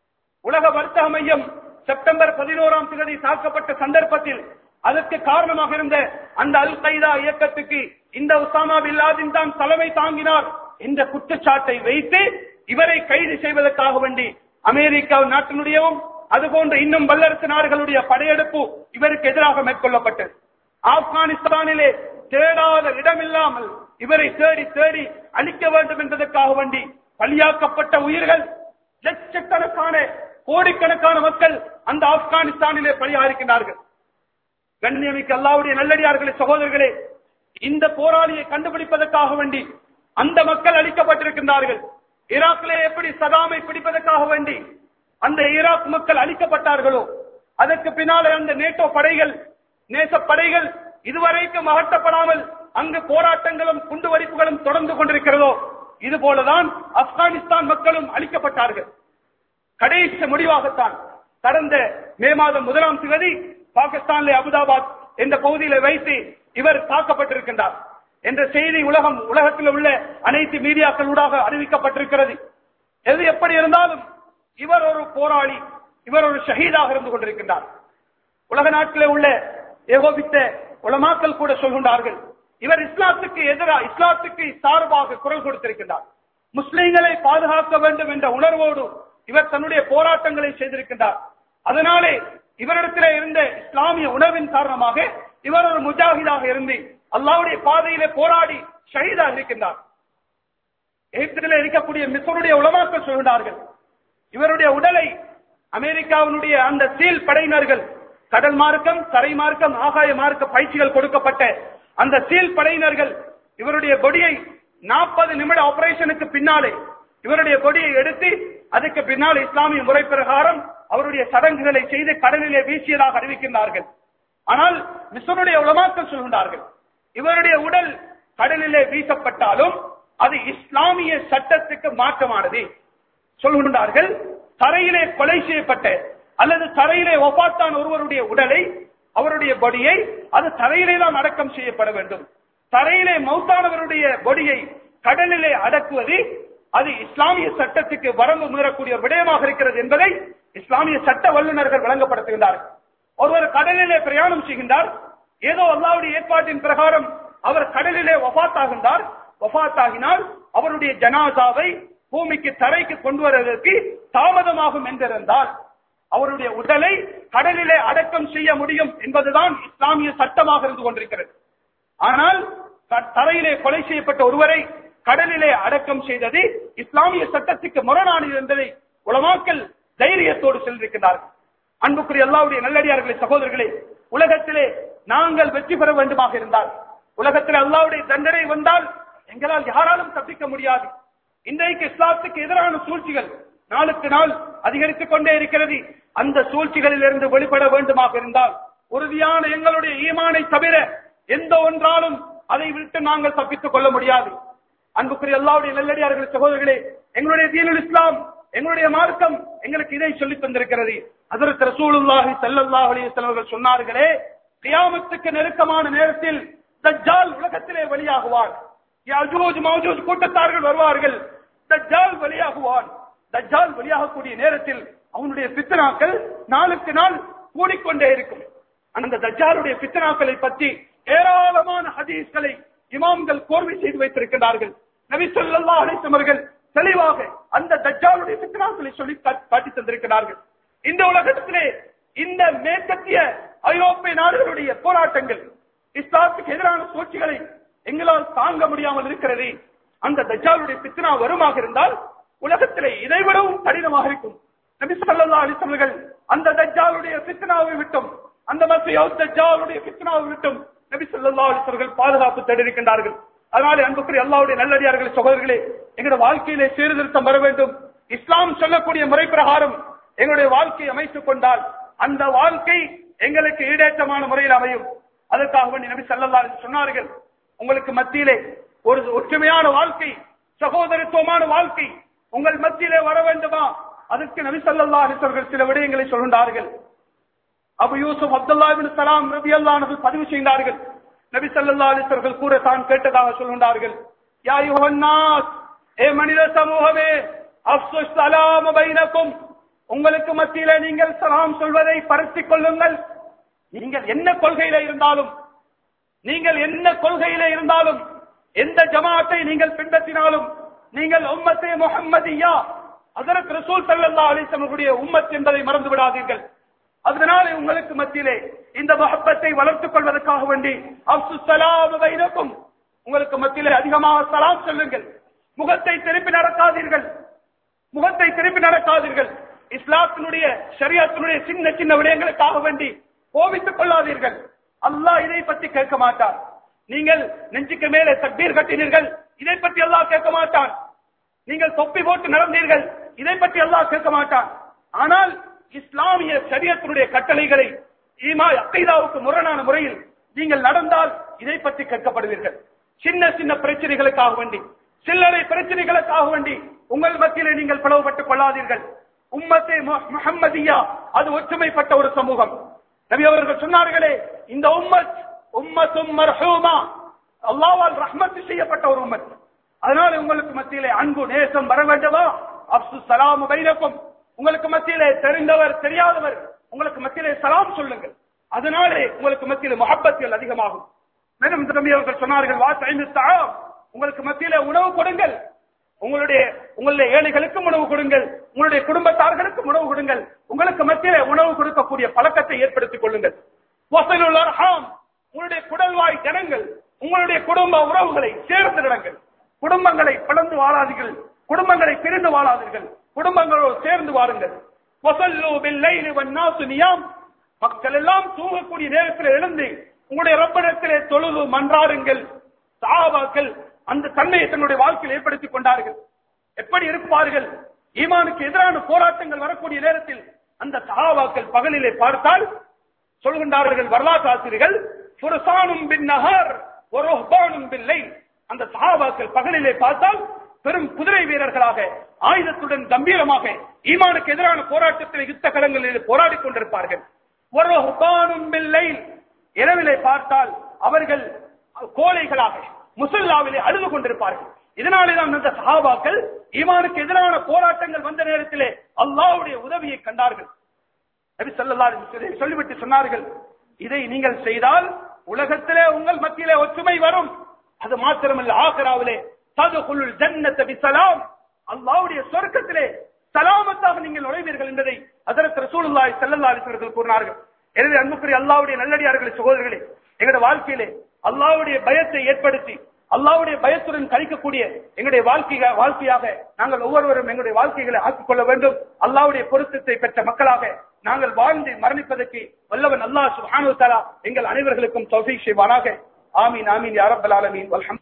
A: உலக வர்த்தக மையம் செப்டம்பர் பதினோராம் தேதி தாக்கப்பட்ட சந்தர்ப்பத்தில் அதற்கு காரணமாக இருந்த அந்த அல் கைதா இயக்கத்துக்கு இந்த உசாமா பின் லாதின் தான் தலைமை தாங்கினார் என்ற குற்றச்சாட்டை வைத்து இவரை கைது செய்வதற்காக வேண்டி அமெரிக்கா நாட்டினுடையவும் அதுபோன்ற இன்னும் வல்லரசு நாடுகளுடைய படையெடுப்பு இவருக்கு எதிராக மேற்கொள்ளப்பட்டது ஆப்கானிஸ்தானிலே தேடாத இடமில்லாமல் இவரை தேடி தேடி அழிக்க வேண்டும் என்பதற்காக வேண்டி பலியாக்கப்பட்ட உயிர்கள் லட்சக்கணக்கான கோடிக்கணக்கான மக்கள் அந்த ஆப்கானிஸ்தானிலே பலியாயிருக்கிறார்கள் கண்ணியமிக்க அல்லாவுடைய நல்லடியார்களே சகோதரர்களே இந்த போராளியை கண்டுபிடிப்பதற்காக வேண்டி அந்த மக்கள் அழிக்கப்பட்டிருக்கின்றார்கள் ஈராக்கிலே எப்படி சதாமை பிடிப்பதற்காக வேண்டி அந்த ஈராக் மக்கள் அழிக்கப்பட்டார்களோ அதற்கு பின்னாலே அந்த நேட்டோ படைகள் நேச படைகள் இதுவரைக்கும் அகற்றப்படாமல் அங்கு போராட்டங்களும் குண்டுவரிப்புகளும் தொடர்ந்து கொண்டிருக்கிறதோ இது போலதான் ஆப்கானிஸ்தான் மக்களும் அழிக்கப்பட்டார்கள் கடைசி முடிவாகத்தான் கடந்த மே மாதம் முதலாம் தேதி பாகிஸ்தானிலே அபுதாபாத் என்ற பகுதியில வைத்து இவர் தாக்கப்பட்டிருக்கின்றார் என்ற செய்தி உலகம் உலகத்தில் உள்ள அனைத்து மீடியாக்களூடாக அறிவிக்கப்பட்டிருக்கிறது எது எப்படி இருந்தாலும் இவர் ஒரு போராளி இவர் ஒரு ஷஹீதாக இருந்து கொண்டிருக்கின்றார் உலக நாட்டிலே உள்ள ஏகோபித்த உலமாக்கள் கூட சொல்கின்றார்கள் இவர் இஸ்லாத்துக்கு எதிராக இஸ்லாத்துக்கு சார்பாக குரல் கொடுத்திருக்கின்றார் முஸ்லிம்களை பாதுகாக்க வேண்டும் என்ற உணர்வோடு இவர் தன்னுடைய போராட்டங்களை செய்திருக்கின்றார் அதனாலே இவரிடத்திலே இருந்த இஸ்லாமிய உணர்வின் காரணமாக இவர் ஒரு முஜாஹிதாக இருந்து அல்லாவுடைய பாதையிலே போராடி ஷஹீதாக இருக்கின்றார் எகிப்தில் இருக்கக்கூடிய மிசருடைய உலமாக்கள் சொல்கிறார்கள் இவருடைய உடலை அமெரிக்காவினுடைய அந்த சீல் படையினர்கள் கடல் மார்க்கம் தரை மார்க்கம் ஆகாய மார்க்க பயிற்சிகள் கொடுக்கப்பட்ட அந்த சீல் படையினர்கள் இவருடைய கொடியை நாற்பது நிமிட ஆபரேஷனுக்கு பின்னாலே இவருடைய கொடியை எடுத்து அதுக்கு பின்னால் இஸ்லாமிய முறை பிரகாரம் அவருடைய சடங்குகளை செய்து கடலிலே வீசியதாக அறிவிக்கின்றார்கள் ஆனால் மிசருடைய உலமாக்கள் சொல்கின்றார்கள் இவருடைய உடல் கடலிலே வீசப்பட்டாலும் அது இஸ்லாமிய சட்டத்துக்கு மாற்றமானது சொல்கின்றார்கள் தரையிலே கொலை செய்யப்பட்ட அல்லது தரையிலே ஒப்பாத்தான் ஒருவருடைய உடலை அவருடைய பொடியை அது தரையிலே தான் அடக்கம் செய்யப்பட வேண்டும் தரையிலே மௌத்தானவருடைய பொடியை கடலிலே அடக்குவது அது இஸ்லாமிய சட்டத்துக்கு வரம்பு மீறக்கூடிய விடயமாக இருக்கிறது என்பதை இஸ்லாமிய சட்ட வல்லுநர்கள் வழங்கப்படுத்துகின்றார்கள் ஒருவர் கடலிலே பிரயாணம் செய்கின்றார் ஏதோ அல்லாவுடைய ஏற்பாட்டின் பிரகாரம் அவர் கடலிலே வஃத்தாகின்றார் வஃத்தாகினால் அவருடைய ஜனாசாவை பூமிக்கு தரைக்கு கொண்டு வருவதற்கு தாமதமாகும் என்றிருந்தால் அவருடைய உடலை கடலிலே அடக்கம் செய்ய முடியும் என்பதுதான் இஸ்லாமிய சட்டமாக இருந்து கொண்டிருக்கிறது ஆனால் தரையிலே கொலை செய்யப்பட்ட ஒருவரை கடலிலே அடக்கம் செய்தது இஸ்லாமிய சட்டத்துக்கு முரணானது என்பதை உலமாக்கல் தைரியத்தோடு சென்றிருக்கிறார்கள் அன்புக்குரிய அல்லாவுடைய நல்லடியார்களே சகோதரர்களே உலகத்திலே நாங்கள் வெற்றி பெற வேண்டுமாக இருந்தால் உலகத்தில் அல்லாவுடைய தண்டனை வந்தால் எங்களால் யாராலும் தப்பிக்க முடியாது இன்றைக்கு இஸ்லாத்துக்கு எதிரான சூழ்ச்சிகள் நாளுக்கு நாள் அதிகரித்துக் கொண்டே இருக்கிறது அந்த சூழ்ச்சிகளில் இருந்து வெளிப்பட வேண்டுமாக இருந்தால் உறுதியான எங்களுடைய ஈமானை தவிர எந்த ஒன்றாலும் அதை விட்டு நாங்கள் தப்பித்துக் கொள்ள முடியாது அன்புக்குரிய அல்லாவுடைய நல்லடியார்கள் சகோதரர்களே எங்களுடைய தீனுல் இஸ்லாம் எங்களுடைய மார்க்கம் எங்களுக்கு இதை சொல்லித் தந்திருக்கிறது அதற்கு ரசூலுல்லாஹி ஸல்லல்லாஹு அலைஹி வஸல்லம் அவர்கள் சொன்னார்களே கியாமத்துக்கு நெருக்கமான நேரத்தில் தஜ்ஜால் உலகத்திலே வெளியாகுவான் யஜூஜ் மௌஜூஜ் கூட்டத்தார்கள் வருவார்கள் தஜ்ஜால் வெளியாகுவான் தஜ்ஜால் வெளியாகக்கூடிய நேரத்தில் அவனுடைய பித்தனாக்கள் நாளுக்கு நாள் கூடிக்கொண்டே இருக்கும் அந்த தஜ்ஜாலுடைய பித்தனாக்களை பற்றி ஏராளமான ஹதீஸ்களை இமாம்கள் கோர்வை செய்து வைத்திருக்கிறார்கள் நபி ஸல்லல்லாஹு அலைஹி வஸல்லம் அவர்கள் தெளிவாக அந்த தஜ்ஜாலுடைய பித்தனாக்களை சொல்லி கா- காட்டி தந்திருக்கிறார்கள் இந்த உலகத்திலே இந்த மேற்கத்திய ஐரோப்பிய நாடுகளுடைய போராட்டங்கள் இஸ்லாத்துக்கு எதிரான சூழ்ச்சிகளை எங்களால் தாங்க முடியாமல் இருக்கிறது அந்த தஜ்ஜாலுடைய பித்னா வருமாக இருந்தால் உலகத்திலே இதைவிடவும் கடினமாக இருக்கும் நபி ஸல்லல்லாஹு அலைஹி வஸல்லம் அவர்கள் அந்த தஜ்ஜாலுடைய பித்னாவை விட்டும் அந்த மசியோ தஜ்ஜாலுடைய பித்னாவை விட்டும் நபி ஸல்லல்லாஹு அலைஹி வஸல்லம் அவர்கள் பாதுகாப்பு தேடிருக்கின்றார்கள் அதனாலே அன்புக்குரிய அல்லாஹ்வுடைய நல்லடியார்களே சகோதரர்களே எங்களுடைய வாழ்க்கையிலே சீர்திருத்தம் வர வேண்டும் இஸ்லாம் சொல்லக்கூடிய முறை பிரகாரம் எங்களுடைய வாழ்க்கையை அமைத்துக் கொண்டால் அந்த வாழ்க்கை எங்களுக்கு ஈடேற்றமான முறையில் அமையும் அதற்காக வேண்டி நபி ஸல்லல்லாஹு அலைஹி வஸல்லம் சொன்னார்கள் உங்களுக்கு மத்தியிலே ஒரு ஒற்றுமையான வாழ்க்கை சகோதரத்துவமான வாழ்க்கை உங்கள் மத்தியிலே வர வேண்டுமா அதற்கு நபி ஸல்லல்லாஹு அலைஹி வஸல்லம் அவர்கள் சில விடயங்களை சொல்கின்றார்கள் அபு யூசுப் அப்துல்லா இப்னு சலாம் ரலியல்லாஹு அன்ஹு பதிவு செய்தார்கள் நபி ஸல்லல்லாஹு அலைஹி வஸல்லம் அவர்கள் கூற தான் கேட்டதாக சொல்கின்றார்கள் யா அய்யுஹன் நாஸ் ஏ மனித சமூகமே அஃசு ஸலாம் பைனக்கும் உங்களுக்கு மத்தியிலே நீங்கள் சலாம் சொல்வதை பரத்திக் கொள்ளுங்கள் நீங்கள் என்ன கொள்கையில இருந்தாலும் நீங்கள் என்ன கொள்கையில இருந்தாலும் எந்த ஜமாத்தை நீங்கள் பின்பற்றினாலும் நீங்கள் உம்மத்தே முஹம்மதியா அதற்கு ரசூல் ஸல்லல்லாஹு அலைஹி வஸல்லம் அவர்களுடைய உம்மத் என்பதை மறந்து விடாதீர்கள் அதனாலே உங்களுக்கு மத்தியிலே இந்த மஹப்பத்தை வளர்த்துக் கொள்வதற்காக வேண்டி அப்சு சலாம் பைனக்கும் உங்களுக்கு மத்தியிலே அதிகமாக சலாம் சொல்லுங்கள் முகத்தை திருப்பி நடக்காதீர்கள் முகத்தை திருப்பி நடக்காதீர்கள் இஸ்லாத்தினுடைய ஷரியத்தினுடைய சின்ன சின்ன விடயங்களுக்காக வேண்டி கோபித்துக் கொள்ளாதீர்கள் அல்லாஹ் இதை பற்றி கேட்க மாட்டார் நீங்கள் நெஞ்சுக்கு மேலே தக்பீர் கட்டினீர்கள் இதை பற்றி அல்லாஹ் கேட்க மாட்டான் நீங்கள் தொப்பி போட்டு நடந்தீர்கள் இதை பற்றி அல்லாஹ் கேட்க மாட்டான் ஆனால் இஸ்லாமிய ஷரியத்தினுடைய கட்டளைகளை ஈமா அக்கைதாவுக்கு முரணான முறையில் நீங்கள் நடந்தால் இதை பற்றி கேட்கப்படுவீர்கள் சின்ன சின்ன பிரச்சனைகளுக்காக வேண்டி சில்லறை பிரச்சனைகளுக்காக வேண்டி உங்கள் மத்தியிலே நீங்கள் பிளவுபட்டுக் கொள்ளாதீர்கள் உம்மத்தே மு- முஹம்மதியா அது ஒற்றுமைப்பட்ட ஒரு சமூகம் நபி அவர்கள் சொன்னார்களே இந்த உம்மத் உம்மத்தும் மர்ஹூமா அல்லாஹ்வால் ரஹ்மத் செய்யப்பட்ட ஒரு உம்மத் அதனால உங்களுக்கு மத்தியிலே அன்பு நேசம் வர வேண்டுமா அப்சு சலாம் பைனக்கும் உங்களுக்கு மத்தியிலே தெரிந்தவர் தெரியாதவர் உங்களுக்கு மத்தியிலே சலாம் சொல்லுங்கள் அதனாலே உங்களுக்கு மத்தியிலே முஹப்பத்துகள் அதிகமாகும் மேலும் இந்த நபி அவர்கள் சொன்னார்கள் வா ஐந்து தாம் உங்களுக்கு மத்தியிலே உணவு கொடுங்கள் உங்களுடைய உங்களுடைய ஏழைகளுக்கும் உணவு கொடுங்கள் உங்களுடைய குடும்பத்தார்களுக்கும் உணவு கொடுங்கள் உங்களுக்கு மத்தியிலே உணவு கொடுக்கக்கூடிய பழக்கத்தை ஏற்படுத்திக் கொள்ளுங்கள் வசலுல் அர்ஹாம் உங்களுடைய குடல்வாய் ஜனங்கள் உங்களுடைய குடும்ப உறவுகளை சேர்ந்து நடங்கள் குடும்பங்களை பிளந்து வாழாதீர்கள் குடும்பங்களை பிரிந்து வாழாதீர்கள் குடும்பங்களோடு சேர்ந்து வாருங்கள் வசல்லு பில்லைலி வன்னாசு நியாம் மக்கள் எல்லாம் தூங்கக்கூடிய நேரத்தில் எழுந்து உங்களுடைய ரப்படத்திலே தொழுது மன்றாடுங்கள் சஹாபாக்கள் அந்த தன்மையை தன்னுடைய வாழ்க்கையில் ஏற்படுத்திக் கொண்டார்கள் எப்படி இருப்பார்கள் ஈமானுக்கு எதிரான போராட்டங்கள் வரக்கூடிய நேரத்தில் அந்த சஹாபாக்கள் பகலிலே பார்த்தால் சொல்கின்றார்கள் வரலாற்று ஆசிரியர்கள் புரசானும் பின் நகர் ஒரு பில்லை அந்த சஹாபாக்கள் பகலிலே பார்த்தால் பெரும் குதிரை வீரர்களாக ஆயுதத்துடன் கம்பீரமாக ஈமானுக்கு எதிரான போராட்டத்தில் யுத்த களங்களில் போராடிக் கொண்டிருப்பார்கள் ஒரு பில்லை இரவிலே பார்த்தால் அவர்கள் கோழைகளாக முசல்லாவிலே அழுது கொண்டிருப்பார்கள் இதனாலே தான் அந்த சஹாபாக்கள் ஈமானுக்கு எதிரான போராட்டங்கள் வந்த நேரத்திலே அல்லாஹ்வுடைய உதவியை கண்டார்கள் நபி ஸல்லல்லாஹு அலைஹி வஸல்லம் சொல்லிவிட்டு சொன்னார்கள் இதை நீங்கள் செய்தால் உலகத்திலே உங்கள் மத்தியிலே ஒற்றுமை வரும் அது மாத்திரமல்ல ஆகிராவிலே ததுகுலுல் ஜன்னத பிஸலாம் அல்லாஹ்வுடைய சொர்க்கத்திலே சலாமத்தாக நீங்கள் நுழைவீர்கள் என்பதை ஹஜரத் ரசூலுல்லாஹி ஸல்லல்லாஹு அலைஹி வஸல்லம் கூறினார்கள் எனவே அன்புக்குரிய அல்லாஹ்வுடைய நல்லடியார்களே சகோதரர்களே எங்களுடைய வாழ்க்கையிலே அல்லாஹ்வுடைய பயத்தை ஏற்படுத்தி அல்லாஹ்வுடைய பயத்துடன் கழிக்கக்கூடிய எங்களுடைய வாழ்க்கை வாழ்க்கையாக நாங்கள் ஒவ்வொருவரும் எங்களுடைய வாழ்க்கைகளை ஆக்கிக் கொள்ள வேண்டும் அல்லாஹ்வுடைய பொருத்தத்தை பெற்ற மக்களாக நாங்கள் வாழ்ந்து மரணிப்பதற்கு வல்லவன் அல்லாஹ் சுப்ஹானஹு வ தஆலா எங்கள் அனைவர்களுக்கும் தௌஃபீக் செய்வானாக ஆமீன் ஆமீன் யா ரப்பல் ஆலமீன் வல்ஹம்